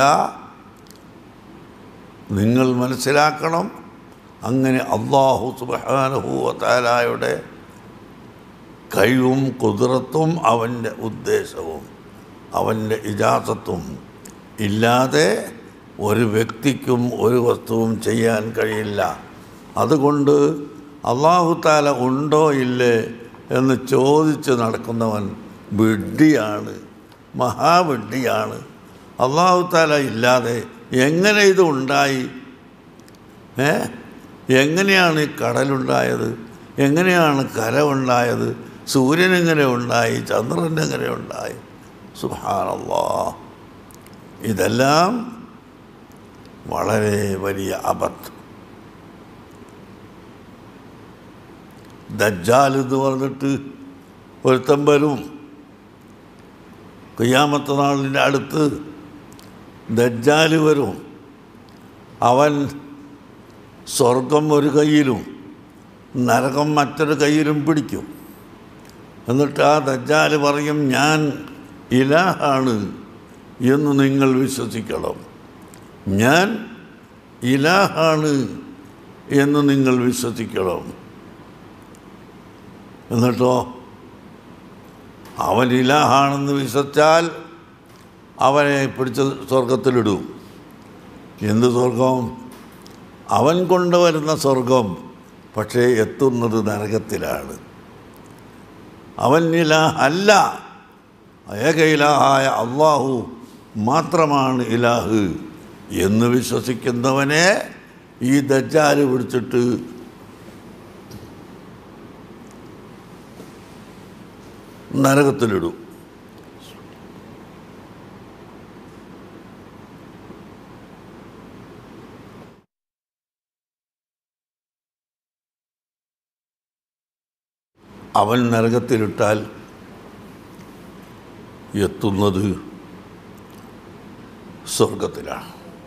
നിങ്ങൾ മനസ്സിലാക്കണം അങ്ങനെ അള്ളാഹു സുബാനുഭൂവത്താലായുടെ കഴിവും കുതിരത്തും അവൻ്റെ ഉദ്ദേശവും അവൻ്റെ ഇജാസത്തും ഇല്ലാതെ ഒരു വ്യക്തിക്കും ഒരു വസ്തുവും ചെയ്യാൻ കഴിയില്ല അതുകൊണ്ട് അള്ളാഹു താല ഉണ്ടോ ഇല്ലേ എന്ന് ചോദിച്ച് നടക്കുന്നവൻ വിഡ്ഢിയാണ് മഹാവിഡ്ഢിയാണ് അള്ളാഹു താല ഇല്ലാതെ എങ്ങനെ ഇത് ഉണ്ടായി ഏ എങ്ങനെയാണ് ഈ കടലുണ്ടായത് എങ്ങനെയാണ് കര ഉണ്ടായത് സൂര്യൻ എങ്ങനെ ഉണ്ടായി ചന്ദ്രൻ എങ്ങനെ ഉണ്ടായി സുഹാനല്ലാ ഇതെല്ലാം വളരെ വലിയ അബദ്ധം ദജ്ജാൽ എന്ന് പറഞ്ഞിട്ട് ഒരുത്തം വരും കുയ്യാമത്ത നാളിൻ്റെ അടുത്ത് ദജ്ജാൽ വരും അവൻ സ്വർഗം ഒരു കയ്യിലും നരകം മറ്റൊരു കയ്യിലും പിടിക്കും എന്നിട്ട് ആ ദജ്ജാൽ പറയും ഞാൻ ഇലാഹാണ് എന്ന് നിങ്ങൾ വിശ്വസിക്കണം ഞാൻ ഇലാഹാണ് എന്ന് നിങ്ങൾ വിശ്വസിക്കണം എന്നിട്ടോ അവൻ ഇലാഹാണെന്ന് വിശ്വസിച്ചാൽ അവനെ പിടിച്ച് സ്വർഗത്തിലിടും എന്ത് സ്വർഗം അവൻ കൊണ്ടുവരുന്ന സ്വർഗം പക്ഷേ എത്തുന്നത് നരകത്തിലാണ് അവൻ ഇലാഹ് അല്ല ഏക ഇലാഹായ അള്ളാഹു മാത്രമാണ് ഇലാഹ് എന്ന് വിശ്വസിക്കുന്നവനെ ഈ ദജ്ജാല് പിടിച്ചിട്ട് നരകത്തിലിടും അവൻ നരകത്തിലിട്ടാൽ എത്തുന്നത് സ്വർഗത്തിലാണ്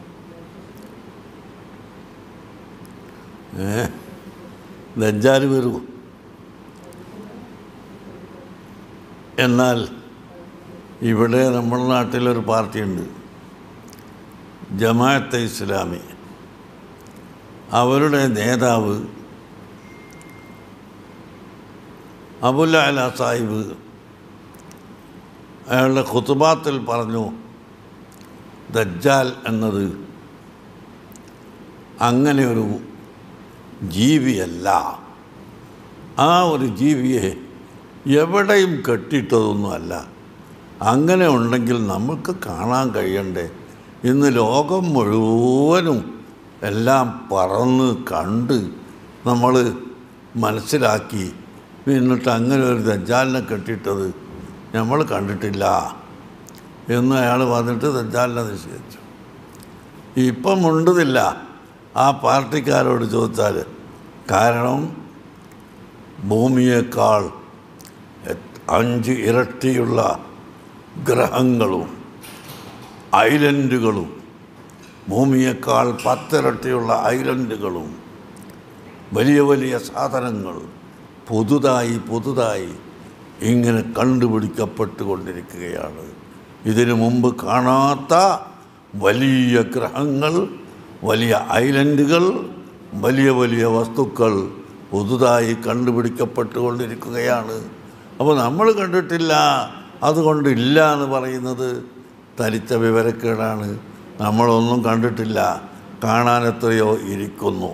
ഏ ദജ്ജാല് വരൂ എന്നാൽ ഇവിടെ നമ്മുടെ നാട്ടിലൊരു പാർട്ടിയുണ്ട് ജമാഅത്തെ ഇസ്ലാമി അവരുടെ നേതാവ് അബുൽ അല സാഹിബ് അയാളുടെ ഖുത്തുബാത്തിൽ പറഞ്ഞു ദജ്ജാൽ എന്നത് അങ്ങനെ ഒരു ജീവിയല്ല ആ ഒരു ജീവിയെ എവിടെയും കെട്ടിയിട്ടതൊന്നുമല്ല അങ്ങനെ ഉണ്ടെങ്കിൽ നമുക്ക് കാണാൻ കഴിയണ്ടേ ഇന്ന് ലോകം മുഴുവനും എല്ലാം പറന്ന് കണ്ട് നമ്മൾ മനസ്സിലാക്കി എന്നിട്ട് അങ്ങനെ ഒരു ദജ്ജാലിനെ കെട്ടിയിട്ടത് നമ്മൾ കണ്ടിട്ടില്ല എന്ന് അയാൾ വന്നിട്ട് ദജ്ജാലിനെ നിഷേധിച്ചു ഇപ്പം ഉണ്ടതില്ല ആ പാർട്ടിക്കാരോട് ചോദിച്ചാൽ കാരണം ഭൂമിയേക്കാൾ എത്- അഞ്ച് ഇരട്ടിയുള്ള ഗ്രഹങ്ങളും ഐലൻഡുകളും ഭൂമിയേക്കാൾ പത്തിരട്ടിയുള്ള ഐലൻഡുകളും വലിയ വലിയ സാധനങ്ങൾ പുതുതായി പുതുതായി ഇങ്ങനെ കണ്ടുപിടിക്കപ്പെട്ടുകൊണ്ടിരിക്കുകയാണ് ഇതിനു മുമ്പ് കാണാത്ത വലിയ ഗ്രഹങ്ങൾ വലിയ ഐലൻഡുകൾ വലിയ വലിയ വസ്തുക്കൾ പുതുതായി കണ്ടുപിടിക്കപ്പെട്ടുകൊണ്ടിരിക്കുകയാണ് അപ്പോൾ നമ്മൾ കണ്ടിട്ടില്ല അതുകൊണ്ട് ഇല്ല എന്ന് പറയുന്നത് തരിച്ച വിവരക്കേടാണ് നമ്മളൊന്നും കണ്ടിട്ടില്ല കാണാൻ എത്രയോ ഇരിക്കുന്നു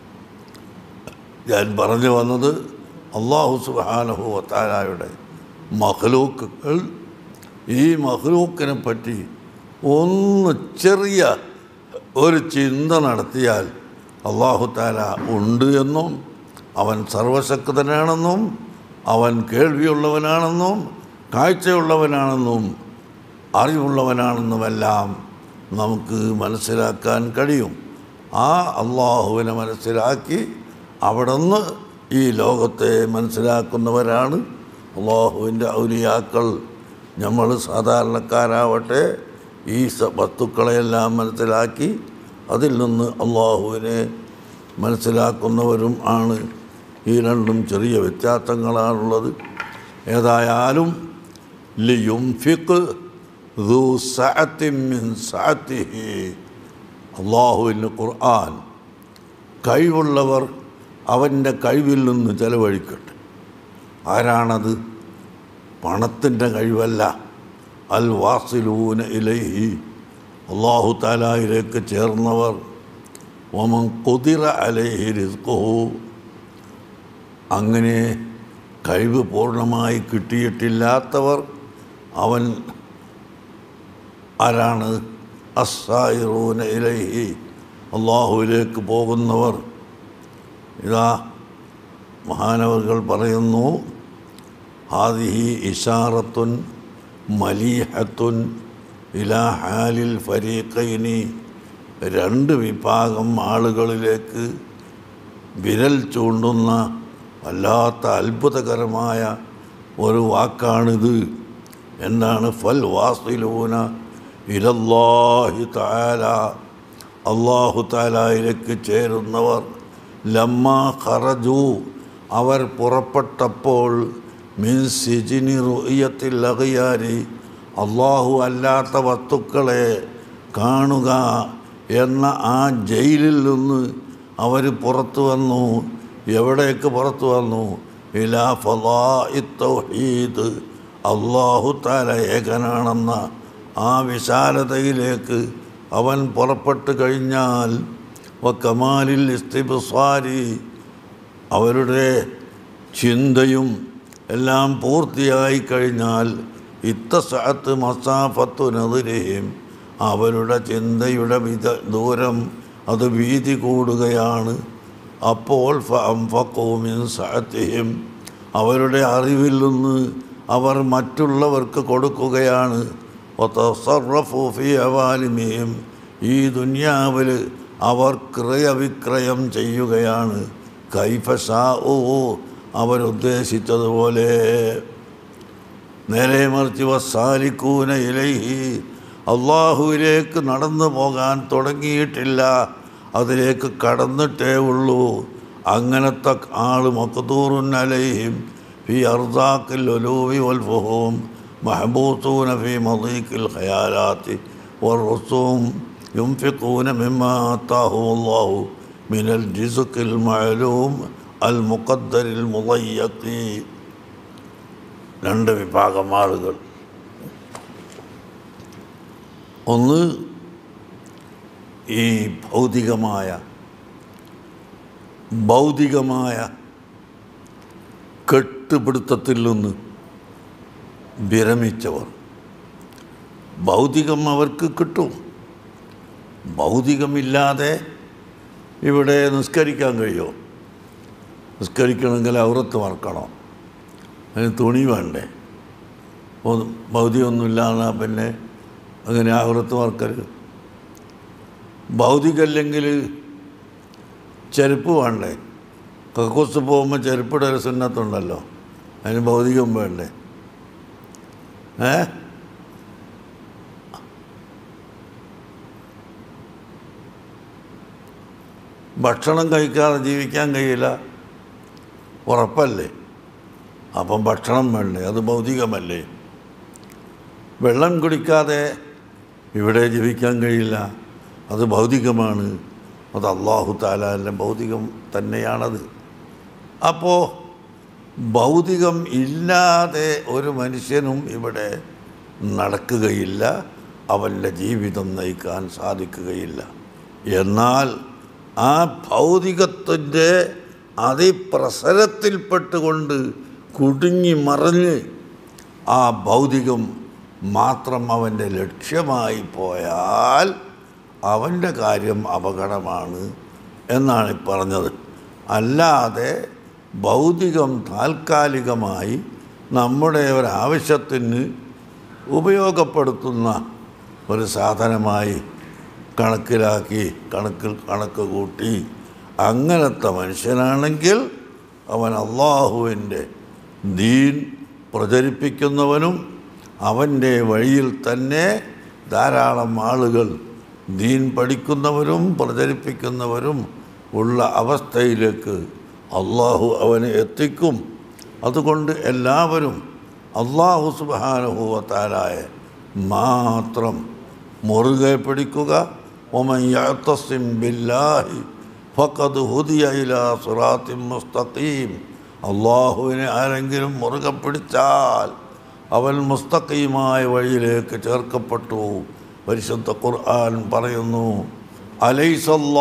ഞാൻ പറഞ്ഞു വന്നത് അള്ളാഹു സുബാനഹു വത്താലായുടെ മഹ്ലൂക്കുകൾ ഈ മഹ്ലൂക്കിനെ പറ്റി ഒന്ന് ചെറിയ ഒരു ചിന്ത നടത്തിയാൽ അള്ളാഹു താല ഉണ്ട് എന്നും അവൻ സർവശക്തനാണെന്നും അവൻ കേൾവിയുള്ളവനാണെന്നും കാഴ്ചയുള്ളവനാണെന്നും അറിവുള്ളവനാണെന്നുമെല്ലാം നമുക്ക് മനസ്സിലാക്കാൻ കഴിയും ആ അള്ളാഹുവിനെ മനസ്സിലാക്കി അവിടുന്ന് ഈ ലോകത്തെ മനസ്സിലാക്കുന്നവരാണ് അള്ളാഹുവിൻ്റെ ഔലിയാക്കൾ നമ്മൾ സാധാരണക്കാരാവട്ടെ ഈ സ- വസ്തുക്കളെയെല്ലാം മനസ്സിലാക്കി അതിൽ നിന്ന് അള്ളാഹുവിനെ മനസ്സിലാക്കുന്നവരും ആണ് ഈ രണ്ടും ചെറിയ വ്യത്യാസങ്ങളാണുള്ളത് ഏതായാലും ലിയുംഫിഖ് ذو سعة من سعته അള്ളാഹുവിൻ്റെ ഖുർആൻ കഴിവുള്ളവർ അവൻ്റെ കഴിവിൽ നിന്ന് ചെലവഴിക്കട്ടെ ആരാണത് പണത്തിൻ്റെ കഴിവല്ല അൽ വാസിലൂന ഇലൈഹി അള്ളാഹു താലായിലേക്ക് ചേർന്നവർ ഒമൻ കുതിര അലൈഹി റിസ്ഖുഹു അങ്ങനെ കഴിവ് പൂർണ്ണമായി കിട്ടിയിട്ടില്ലാത്തവർ അവൻ ആരാണ് അസായിറൂന ഇലൈഹി അള്ളാഹുവിലേക്ക് പോകുന്നവർ ഇതാ മഹാനവകൾ പറയുന്നു ഹാദിഹി ഇഷാറത്തുൻ മലീഹത്തുൻ ഇലാ ഹാലിൽ ഫരീഖൈനി രണ്ട് വിഭാഗം ആളുകളിലേക്ക് വിരൽ ചൂണ്ടുന്ന വല്ലാത്ത അത്ഭുതകരമായ ഒരു വാക്കാണിത് എന്താണ് ഫൽ വാസിലൂന ഇലല്ലാഹി താല അള്ളാഹു താലായിലേക്ക് ചേരുന്നവർ ലമ്മ ഖറജു അവർ പുറപ്പെട്ടപ്പോൾ മിൻ സിജിനി റുയത്തിൽ അകയാരി അള്ളാഹു അല്ലാത്ത വസ്തുക്കളെ കാണുക എന്ന ആ ജയിലിൽ നിന്ന് അവർ പുറത്തു വന്നു എവിടേക്ക് പുറത്തു വന്നു ഇലാ ഫലാഇത്തൗഹീദ് അള്ളാഹു താല ഏകനാണെന്ന ആ വിശാലതയിലേക്ക് അവൻ പുറപ്പെട്ടു കഴിഞ്ഞാൽ വ കമാലിൽ ഇസ്തിബുസാരി അവരുടെ ചിന്തയും എല്ലാം പൂർത്തിയായി കഴിഞ്ഞാൽ ഇത്തസഅത്ത് മസാഫത്തു നദിരയും അവരുടെ ചിന്തയുടെ വിധ ദൂരം അത് വീതി കൂടുകയാണ് അപ്പോൾ ഫഅംഫഖൂമിൻ സഅത്തിഹിം അവരുടെ അറിവിൽ നിന്ന് അവർ മറ്റുള്ളവർക്ക് കൊടുക്കുകയാണ് വതസറഫു ഫീ അവാലിമിഹിം ഈ ദുനിയാവിൽ അവർ ക്രയവിക്രയം ചെയ്യുകയാണ് കൈഫഷാഊ അവരുദ്ദേശിച്ചതുപോലെ നേരെ മറിച്ച് വസാലിക്കൂന ഇലൈഹി അള്ളാഹുവിലേക്ക് നടന്നു പോകാൻ തുടങ്ങിയിട്ടില്ല അതിലേക്ക് കടന്നിട്ടേ ഉള്ളൂ അങ്ങനത്തെ ആൾ മഖദൂറുൻ അലൈഹിം ഫി അർദാഖിൽ ഒലൂവി വൽഫുഹൂം മഹബൂസൂന ഫി മദീഖിൽ ഖയാലാത്തി والرسوم ينفقون مما آتاهم الله من الرزق المعلوم المقدر المضيق രണ്ട് വിഭാഗം ആളുകൾ ഒന്ന് ഈ ഭൗതികമായ ഭൗതികമായ കെട്ടുപിടുത്തത്തിൽ നിന്ന് വിരമിച്ചവർ ഭൗതികം അവർക്ക് കിട്ടും ഭൗതികമില്ലാതെ ഇവിടെ നിസ്കരിക്കാൻ കഴിയുമോ നിസ്കരിക്കണമെങ്കിൽ ഔറത്ത് മറക്കണം അതിന് തുണി വേണ്ടേ ഒന്നും ഭൗതികമൊന്നുമില്ലാതെ പിന്നെ അങ്ങനെ ഔറത്ത് മറക്കരുത് ഭൗതികല്ലെങ്കിൽ ചെരുപ്പ് വേണ്ടേ കക്കൂസ് പോകുമ്പോൾ ചെരുപ്പിടെ ഒരു സുന്നത്തുണ്ടല്ലോ അതിന് ഭൗതികം വേണ്ടേ ഏ ഭക്ഷണം കഴിക്കാതെ ജീവിക്കാൻ കഴിയില്ല ഉറപ്പല്ലേ അപ്പം ഭക്ഷണം വേണ്ടേ അത് ഭൗതികമല്ലേ വെള്ളം കുടിക്കാതെ ഇവിടെ ജീവിക്കാൻ കഴിയില്ല അത് ഭൗതികമാണ് അത് അള്ളാഹു താലാൻ്റെ ഭൗതികം തന്നെയാണത് അപ്പോൾ ഭൗതികം ഇല്ലാതെ ഒരു മനുഷ്യനും ഇവിടെ നടക്കുകയില്ല അവൻ്റെ ജീവിതം നയിക്കാൻ സാധിക്കുകയില്ല എന്നാൽ ആ ഭൗതികത്തിൻ്റെ അതിപ്രസരത്തിൽപ്പെട്ടുകൊണ്ട് കുടുങ്ങി മറിഞ്ഞ് ആ ഭൗതികം മാത്രം അവൻ്റെ ലക്ഷ്യമായി പോയാൽ അവൻ്റെ കാര്യം അപകടമാണ് എന്നാണ് ഈ പറഞ്ഞത് അല്ലാതെ ഭൗതികം താൽക്കാലികമായി നമ്മുടെ ഒരാവശ്യത്തിന് ഉപയോഗപ്പെടുത്തുന്ന ഒരു സാധനമായി കണക്കിലാക്കി കണക്കിൽ കണക്ക് കൂട്ടി അങ്ങനത്തെ മനുഷ്യനാണെങ്കിൽ അവൻ അള്ളാഹുവിൻ്റെ ദീൻ പ്രചരിപ്പിക്കുന്നവനും അവൻ്റെ വഴിയിൽ തന്നെ ധാരാളം ആളുകൾ ദീൻ പഠിക്കുന്നവരും പ്രചരിപ്പിക്കുന്നവരും ഉള്ള അവസ്ഥയിലേക്ക് അള്ളാഹു അവനെ എത്തിക്കും അതുകൊണ്ട് എല്ലാവരും അള്ളാഹു സുബാനുഭവത്താലായ മാത്രം മുറുകെ പിടിക്കുക ഒമൻ യഅ്തസിം ബില്ലാഹി ഫഖദ് ഹുദിയ ഇലാ സിറാത്തിൻ മുസ്തഖീം അള്ളാഹുവിനെ ആരെങ്കിലും മുറുകെ പിടിച്ചാൽ അവൻ മുസ്തഖീമായ വഴിയിലേക്ക് ചേർക്കപ്പെട്ടു പരിശുദ്ധ ഖുർആൻ പറയുന്നു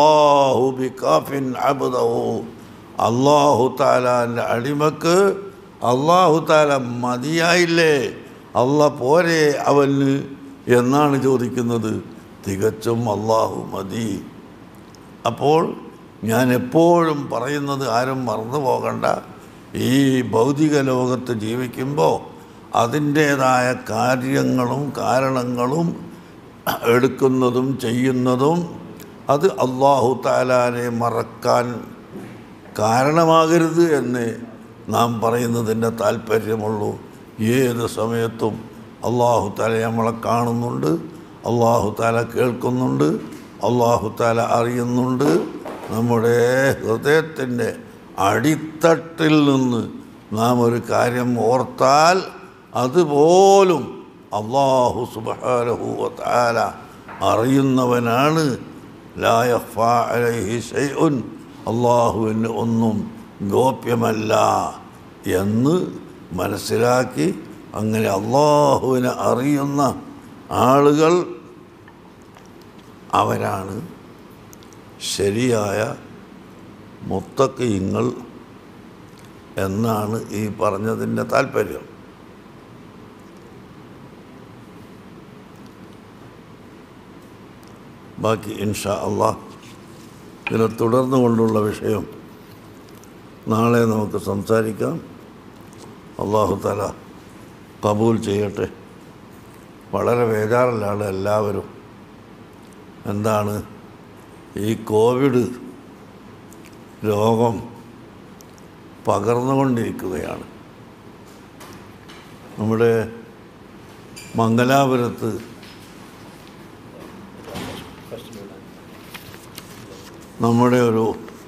അലൈസല്ലാഹു ബികാഫിൻ അബ്ദഹു അള്ളാഹു താലാൻ്റെ അടിമക്ക് അള്ളാഹു താല മതിയായില്ലേ അല്ല പോരെ അവന് എന്നാണ് ചോദിക്കുന്നത് തികച്ചും അള്ളാഹു മതി അപ്പോൾ ഞാൻ എപ്പോഴും പറയുന്നത് ആരും മറന്നു പോകണ്ട ഈ ഭൗതിക ലോകത്ത് ജീവിക്കുമ്പോൾ അതിൻ്റേതായ കാര്യങ്ങളും കാരണങ്ങളും എടുക്കുന്നതും ചെയ്യുന്നതും അത് അള്ളാഹു താലാനെ മറക്കാൻ കാരണമാകരുത് എന്ന് നാം പറയുന്നതിൻ്റെ താല്പര്യമുള്ളൂ ഏത് സമയത്തും അള്ളാഹു താല നമ്മളെ കാണുന്നുണ്ട് അള്ളാഹു താല കേൾക്കുന്നുണ്ട് അള്ളാഹു താല അറിയുന്നുണ്ട് നമ്മുടെ ഹൃദയത്തിൻ്റെ അടിത്തട്ടിൽ നിന്ന് നാം ഒരു കാര്യം ഓർത്താൽ അതുപോലും അള്ളാഹു സുബാലഹു താല അറിയുന്നവനാണ് ലായഫാ അലൈഹി ഷൈഉൻ അള്ളാഹുവിന് ഒന്നും ഗോപ്യമല്ല എന്ന് മനസ്സിലാക്കി അങ്ങനെ അള്ളാഹുവിനെ അറിയുന്ന ആളുകൾ അവരാണ് ശരിയായ മുത്തക്കീങ്ങൾ എന്നാണ് ഈ പറഞ്ഞതിൻ്റെ താല്പര്യം ബാക്കി ഇൻഷാ അള്ളാഹ് ഇതിനെ തുടർന്നു കൊണ്ടുള്ള വിഷയം നാളെ നമുക്ക് സംസാരിക്കാം അള്ളാഹു തല കബൂൽ ചെയ്യട്ടെ വളരെ ബേജാറിലാണ് എല്ലാവരും എന്താണ് ഈ കോവിഡ് രോഗം പകർന്നുകൊണ്ടിരിക്കുകയാണ് നമ്മുടെ മംഗലാപുരത്ത് നമ്മുടെ ഒരു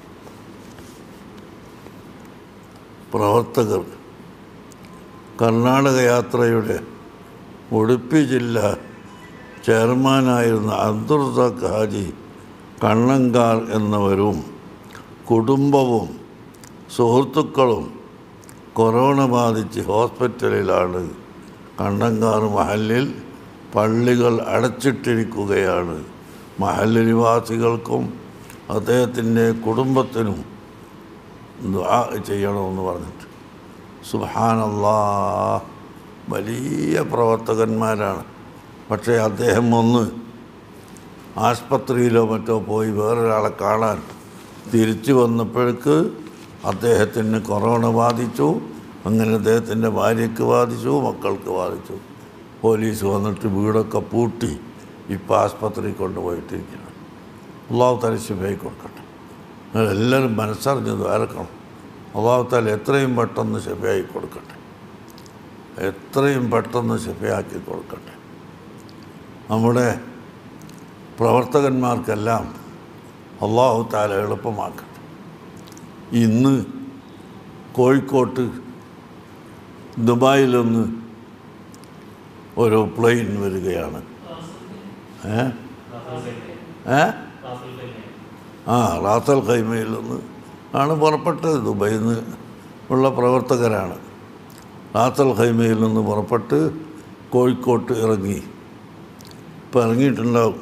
പ്രവർത്തകർ കർണാടക യാത്രയുടെ ഉടുപ്പി ജില്ല ചെയർമാനായിരുന്ന അബ്ദുറസാഖ് ഹാജി കണ്ണങ്കാർ എന്നവരും കുടുംബവും സുഹൃത്തുക്കളും കൊറോണ ബാധിച്ച് ഹോസ്പിറ്റലിലാണ് കണ്ണങ്കാർ മഹലിൽ പള്ളികൾ അടച്ചിട്ടിരിക്കുകയാണ് മഹല്ല് നിവാസികൾക്കും അദ്ദേഹത്തിൻ്റെ കുടുംബത്തിനും ദുആ ചെയ്യണമെന്ന് പറഞ്ഞിട്ട് സുബാനല്ലാ വലിയ പ്രവർത്തകന്മാരാണ് പക്ഷേ അദ്ദേഹം ഒന്ന് ആസ്പത്രിയിലോ മറ്റോ പോയി വേറൊരാളെ കാണാൻ തിരിച്ചു വന്നപ്പോഴേക്ക് അദ്ദേഹത്തിന് കൊറോണ ബാധിച്ചു അങ്ങനെ അദ്ദേഹത്തിൻ്റെ ഭാര്യയ്ക്ക് ബാധിച്ചു മക്കൾക്ക് ബാധിച്ചു പോലീസ് വന്നിട്ട് വീടൊക്കെ പൂട്ടി ഇപ്പോൾ ആസ്പത്രിയിൽ കൊണ്ടുപോയിട്ടിരിക്കുകയാണ് അള്ളാഹു തല ശിഫയായി കൊടുക്കട്ടെ നിങ്ങൾ എല്ലാവരും മനസ്സറിഞ്ഞ് ദ്വാരക്കണം അള്ളാഹു താല എത്രയും പെട്ടെന്ന് ശിഫയായി കൊടുക്കട്ടെ എത്രയും പെട്ടെന്ന് ശിഫയാക്കി കൊടുക്കട്ടെ നമ്മുടെ പ്രവർത്തകന്മാർക്കെല്ലാം അള്ളാഹു താല എളുപ്പമാക്കട്ടെ ഇന്ന് കോഴിക്കോട്ട് ദുബായിലൊന്ന് ഒരു പ്ലെയിൻ വരികയാണ് ഏ ഏ ആ റാസൽ ഖൈമയിൽ നിന്ന് ആണ് പുറപ്പെട്ടത് ദുബൈയിൽ നിന്ന് ഉള്ള പ്രവർത്തകരാണ് റാസൽ ഖൈമയിൽ നിന്ന് പുറപ്പെട്ട് കോഴിക്കോട്ട് ഇറങ്ങി ഇപ്പം ഇറങ്ങിയിട്ടുണ്ടാവും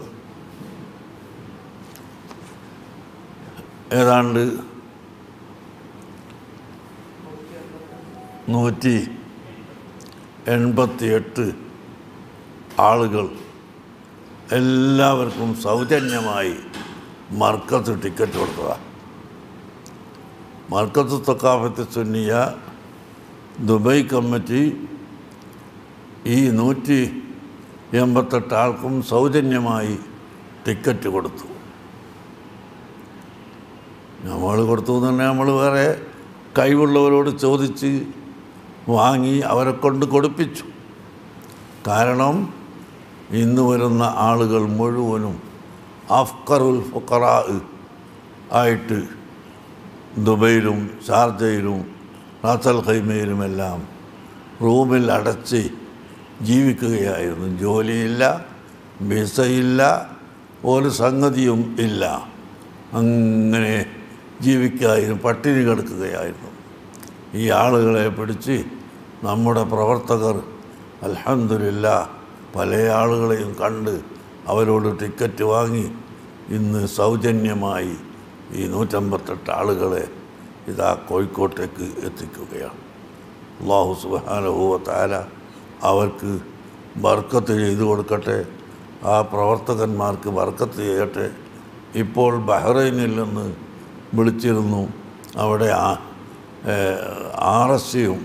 ഏതാണ്ട് നൂറ്റി എൺപത്തി എട്ട് ആളുകൾ എല്ലാവർക്കും സൗജന്യമായി മർക്കത്ത് ടിക്കറ്റ് കൊടുത്തതാണ് മർക്കത്ത് തക്കാഫത്ത് സുന്നിയ ദുബൈ കമ്മിറ്റി ഈ നൂറ്റി എൺപത്തെട്ട് ആൾക്കും സൗജന്യമായി ടിക്കറ്റ് കൊടുത്തു നമ്മൾ കൊടുത്തു എന്ന് പറഞ്ഞാൽ നമ്മൾ വേറെ കഴിവുള്ളവരോട് ചോദിച്ച് വാങ്ങി അവരെ കൊണ്ട് കൊടുപ്പിച്ചു കാരണം ഇന്ന് വരുന്ന ആളുകൾ മുഴുവനും അഫ്കറുൽ ഫുക്കറാ ആയിട്ട് ദുബൈയിലും ഷാർജയിലും റാസൽ ഖൈമയിലുമെല്ലാം റൂമിൽ അടച്ച് ജീവിക്കുകയായിരുന്നു ജോലിയില്ല വിസയില്ല ഒരു സംഗതിയും ഇല്ല അങ്ങനെ ജീവിക്കായിരുന്നു പട്ടിണി കിടക്കുകയായിരുന്നു ഈ ആളുകളെ പിടിച്ച് നമ്മുടെ പ്രവർത്തകർ അൽഹംദുലില്ല പല ആളുകളെയും കണ്ട് അവരോട് ടിക്കറ്റ് വാങ്ങി ഇന്ന് സൗജന്യമായി ഈ നൂറ്റമ്പത്തെട്ട് ആളുകളെ ഇതാ കോഴിക്കോട്ടേക്ക് എത്തിക്കുകയാണ് അള്ളാഹു സുബാനുഭൂവ താല അവർക്ക് ബർക്കത്ത് ചെയ്തു കൊടുക്കട്ടെ ആ പ്രവർത്തകന്മാർക്ക് ബർക്കത്ത് ചെയ്യട്ടെ ഇപ്പോൾ ബഹ്റൈനിൽ നിന്ന് വിളിച്ചിരുന്നു അവിടെ ആർ എസ് സിയും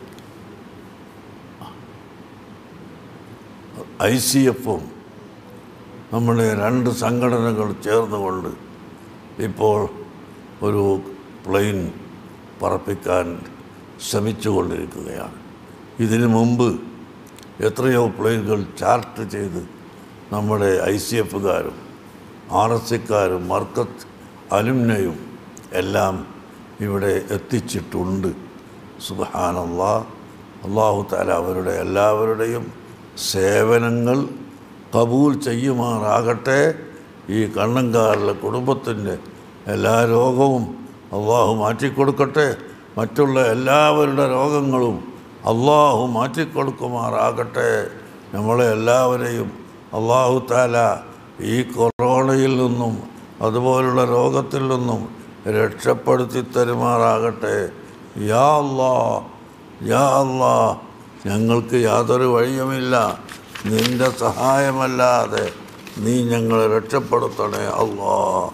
ഐ സി എഫും നമ്മുടെ രണ്ട് സംഘടനകൾ ചേർന്നുകൊണ്ട് ഇപ്പോൾ ഒരു പ്ലെയിൻ പറപ്പിക്കാൻ ശ്രമിച്ചുകൊണ്ടിരിക്കുകയാണ് ഇതിനു മുമ്പ് എത്രയോ പ്ലെയിനുകൾ ചാർട്ട് ചെയ്ത് നമ്മുടെ ഐ സി എഫുകാരും ആർ എസ് സിക്കാരും മർക്കത്ത് അലുമിനയും എല്ലാം ഇവിടെ എത്തിച്ചിട്ടുണ്ട് സുബഹാനല്ലാ അള്ളാഹു താല അവരുടെ എല്ലാവരുടെയും സേവനങ്ങൾ കബൂൽ ചെയ്യുമാറാകട്ടെ ഈ കണ്ണങ്കാറിലെ കുടുംബത്തിൻ്റെ എല്ലാ രോഗവും അള്ളാഹു മാറ്റിക്കൊടുക്കട്ടെ മറ്റുള്ള എല്ലാവരുടെ രോഗങ്ങളും അള്ളാഹു മാറ്റിക്കൊടുക്കുമാറാകട്ടെ നമ്മളെ എല്ലാവരെയും അള്ളാഹു താല ഈ കൊറോണയിൽ നിന്നും അതുപോലുള്ള രോഗത്തിൽ നിന്നും രക്ഷപ്പെടുത്തി തരുമാറാകട്ടെ യാ അല്ലാ യാ അല്ലാ ഞങ്ങൾക്ക് യാതൊരു വഴിയുമില്ല നിന്റെ സഹായമല്ലാതെ നീ ഞങ്ങളെ രക്ഷപ്പെടുത്തണേ അല്ലാ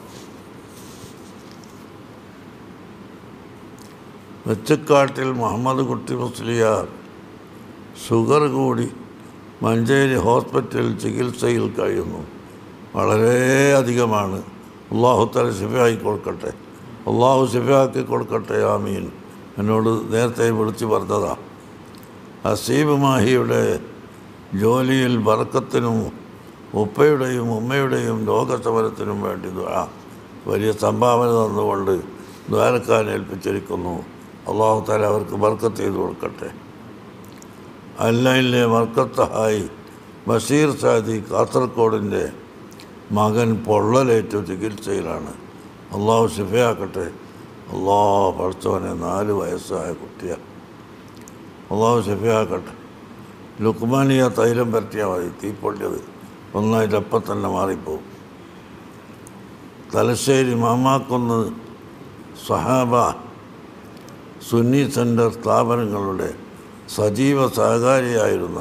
വെച്ചക്കാട്ടിൽ മുഹമ്മദ് കുട്ടി മുസ്ലിയാർ ഷുഗർ കൂടി മഞ്ചേരി ഹോസ്പിറ്റലിൽ ചികിത്സയിൽ കഴിയുന്നു വളരെയധികമാണ് അള്ളാഹു തല ശിഫയായി കൊടുക്കട്ടെ അള്ളാഹു ശിഫയാക്കി കൊടുക്കട്ടെ ആമീൻ എന്നോട് നേരത്തെ വിളിച്ച് പറഞ്ഞതാ ഹസീബ് മാഹിയുടെ ജോലിയിൽ ബർക്കത്തിനും ഉപ്പയുടെയും ഉമ്മയുടെയും ലോകസമരത്തിനും വേണ്ടി ദുആ വലിയ സംഭാവന തന്നുകൊണ്ട് ദ്വാരക്കാൻ ഏൽപ്പിച്ചിരിക്കുന്നു അള്ളാഹു താല അവർക്ക് ബർക്കത്ത് ചെയ്ത് കൊടുക്കട്ടെ അല്ലയിലെ ബർക്കത്തായി ബഷീർ സാദി കാസർഗോഡിൻ്റെ മകൻ പൊള്ളലേറ്റു ചികിത്സയിലാണ് അള്ളാഹു ശിഫയാക്കട്ടെ അള്ളാഹ് പഠിച്ചവനെ നാല് വയസ്സായ കുട്ടിയാണ് അള്ളാഹു ശിഫയാക്കട്ടെ ലുക്മാനിയ തൈലം പരട്ടിയാൽ മതി തീപ്പൊള്ളിയത് ഒന്നായിട്ട് അപ്പം തന്നെ മാറിപ്പോവും തലശ്ശേരി മാമാക്കുന്ന് സഹാബ സുന്നി സെൻറ്റർ സ്ഥാപനങ്ങളുടെ സജീവ സഹകാരിയായിരുന്ന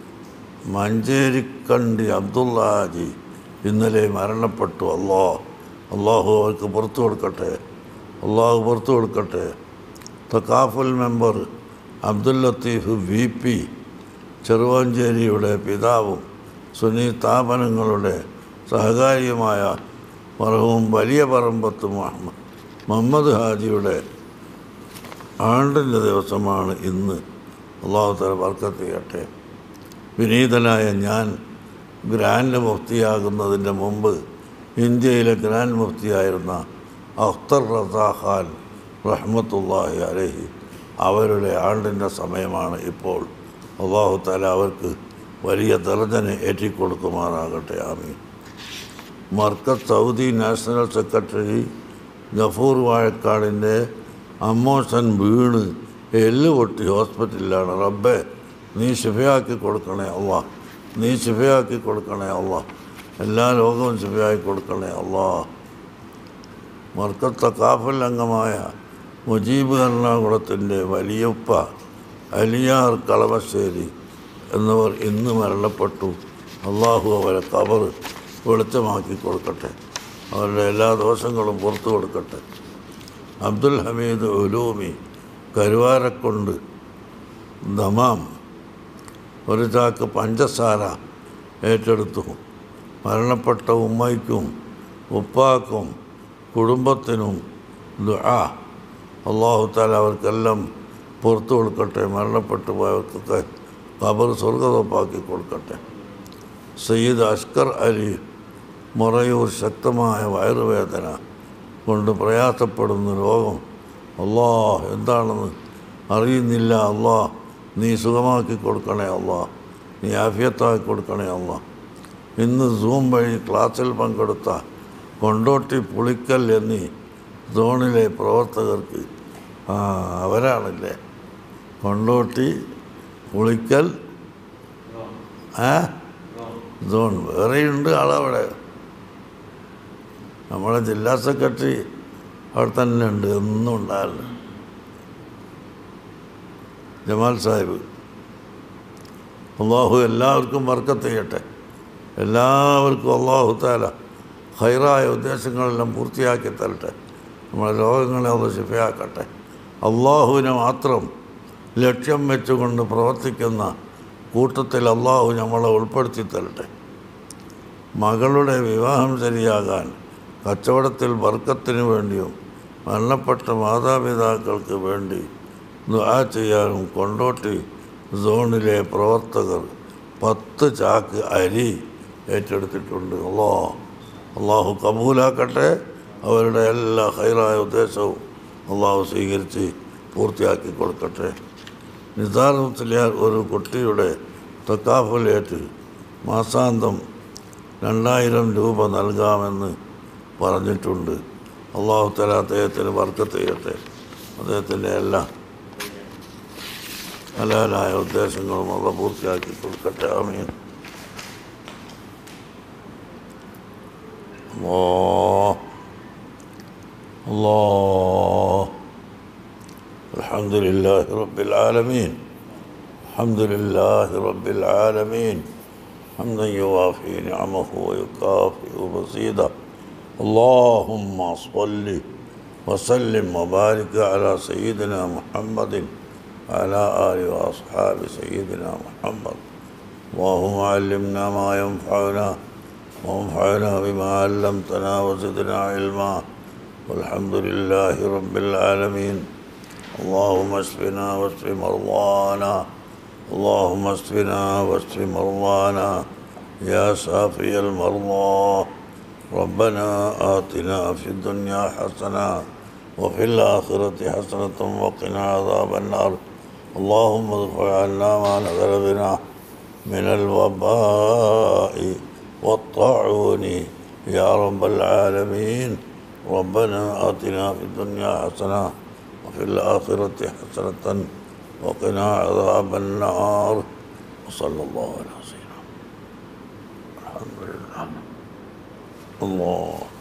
മഞ്ചേരിക്കണ്ടി അബ്ദുള്ള ഹാജി ഇന്നലെ മരണപ്പെട്ടു അള്ളാ അള്ളാഹു അവർക്ക് പുറത്തു കൊടുക്കട്ടെ അള്ളാഹു പുറത്തു കൊടുക്കട്ടെ തക്കാഫുൽ member Abdul Latheef V P ചെറുവാഞ്ചേരിയുടെ പിതാവും സുന്നി സ്ഥാപനങ്ങളുടെ സഹകാരിയുമായ മറവും വലിയ പറമ്പത്ത് മുഹമ്മദ് മുഹമ്മദ് ഹാജിയുടെ ആണ്ടിൻ്റെ ദിവസമാണ് ഇന്ന് അള്ളാഹു തല വർക്കത്ത് ചെയ്യട്ടെ വിനീതനായ ഞാൻ ഗ്രാൻഡ് മുഫ്തിയാകുന്നതിൻ്റെ മുമ്പ് ഇന്ത്യയിലെ ഗ്രാൻഡ് മുഫ്തിയായിരുന്ന അഖ്തർ റസാ ഖാൻ റഹ്മത്തുല്ലാഹി അലഹി അവരുടെ ആണ്ടിൻ്റെ സമയമാണ് ഇപ്പോൾ അള്ളാഹു താല അവർക്ക് വലിയ ദർജനെ ഏറ്റിക്കൊടുക്കുമാറാകട്ടെ ആമീൻ മർക്കത്ത് സൗദി നാഷണൽ സെക്രട്ടറി ഗഫൂർ വാഴക്കാടിൻ്റെ അമ്മോഷൻ വീണ് എല്ല് പൊട്ടി ഹോസ്പിറ്റലിലാണ് റബ്ബെ നീ ശിഫയാക്കി കൊടുക്കണേ അള്ളാ നീ ശിഫയാക്കി കൊടുക്കണേ അള്ളാ എല്ലാ രോഗവും ശിഫയാക്കി കൊടുക്കണേ അള്ളാ മർക്കത്ത കാഫൽ അംഗമായ മുജീബ് എറണാകുളത്തിൻ്റെ വലിയുപ്പ അലിയാർ കളമശ്ശേരി എന്നിവർ ഇന്ന് മരണപ്പെട്ടു അള്ളാഹു അവരെ കബർ വെളിച്ചമാക്കി കൊടുക്കട്ടെ അവരുടെ എല്ലാ ദോഷങ്ങളും പുറത്തു കൊടുക്കട്ടെ അബ്ദുൽ ഹമീദ് ഉലൂമി കരുവാരക്കൊണ്ട് ദമാം ഒരു ചാക്ക് പഞ്ചസാര ഏറ്റെടുത്തു മരണപ്പെട്ട ഉമ്മയ്ക്കും ഉപ്പാക്കും കുടുംബത്തിനും ദുആ അള്ളാഹു താല അവർക്കെല്ലാം പുറത്തു കൊടുക്കട്ടെ മരണപ്പെട്ടു പോയവർക്കൊക്കെ ഖബർ സ്വർഗതപ്പാക്കി കൊടുക്കട്ടെ സയ്യിദ് അഷ്കർ അലി മൊറയൂർ ശക്തമായ വയറുവേദന കൊണ്ട് പ്രയാസപ്പെടുന്ന രോഗം അള്ളാ എന്താണെന്ന് അറിയുന്നില്ല അള്ളാ നീ സുഖമാക്കി കൊടുക്കണേ അള്ളാ നീ ആഫിയത്താക്കി കൊടുക്കണേ അള്ളാ ഇന്ന് സൂം വഴി ക്ലാസ്സിൽ പങ്കെടുത്ത കൊണ്ടോട്ടി പുളിക്കൽ എന്നീ സോണിലെ പ്രവർത്തകർക്ക് ആ അവരാണല്ലേ കൊണ്ടോട്ടി പുളിക്കൽ ആ സോൺ വേറെയുണ്ട് ആളവിടെ നമ്മളെ ജില്ലാ സെക്രട്ടറി അവിടെ തന്നെ ഉണ്ട് എന്നും ഉണ്ടാവില്ല ജമാൽ സാഹിബ് അള്ളാഹു എല്ലാവർക്കും വർക്കത്ത് ചെയ്യട്ടെ എല്ലാവർക്കും അള്ളാഹു താല ഹൈറായ ഉദ്ദേശങ്ങളെല്ലാം പൂർത്തിയാക്കി തരട്ടെ നമ്മളെ രോഗങ്ങളെ അത് ശിഫയാക്കട്ടെ അള്ളാഹുവിനെ മാത്രം ലക്ഷ്യം വെച്ചുകൊണ്ട് പ്രവർത്തിക്കുന്ന കൂട്ടത്തിൽ അള്ളാഹു നമ്മളെ ഉൾപ്പെടുത്തി തരട്ടെ മകളുടെ വിവാഹം ശരിയാകാൻ കച്ചവടത്തിൽ വർക്കത്തിന് വേണ്ടിയും മരണപ്പെട്ട മാതാപിതാക്കൾക്ക് വേണ്ടി ദുആ ചെയ്യാനും കൊണ്ടോട്ടി സോണിലെ പ്രവർത്തകർ പത്ത് ചാക്ക് അരി ഏറ്റെടുത്തിട്ടുണ്ട് അള്ളാ അള്ളാഹു കബൂലാക്കട്ടെ അവരുടെ എല്ലാ ഹൈറായ ഉദ്ദേശവും അള്ളാഹു സ്വീകരിച്ച് പൂർത്തിയാക്കി കൊടുക്കട്ടെ നിസാർ മുസ്ലിയാർ ഒരു കുട്ടിയുടെ തക്കാഫുലേറ്റ് മാസാന്തം രണ്ടായിരം രൂപ നൽകാമെന്ന് പറഞ്ഞിട്ടുണ്ട് അള്ളാഹു തല അദ്ദേഹത്തിന് വർക്കത്ത് ചെയ്യട്ടെ അദ്ദേഹത്തിൻ്റെ എല്ലാ ഹലാലായ ഉദ്ദേശങ്ങളും അവ പൂർത്തിയാക്കി കൊടുക്കട്ടെ ആമീൻ الله الله الحمد لله رب العالمين الحمد لله رب العالمين حمدا يوافي نعمه ويكافئ مزيدا اللهم صل وسلم وبارك على سيدنا محمد وعلى آله وأصحاب سيدنا محمد اللهم علمنا ما ينفعنا وانفعنا بما علمتنا وزدنا علما والحمد لله رب العالمين اللهم اشفنا واشف مرضانا اللهم اشفنا واشف مرضانا يا شافي المرضى ربنا آتنا في الدنيا حسنة وفي الآخرة حسنة وقنا عذاب النار اللهم ادفع عنا ما نزل بنا من الوباء والطاعون يا رب العالمين ربنا آتنا في الدنيا حسنة وفي الآخرة حسنة وقنا عذاب النار وصلى الله على سيدنا الحمد لله الله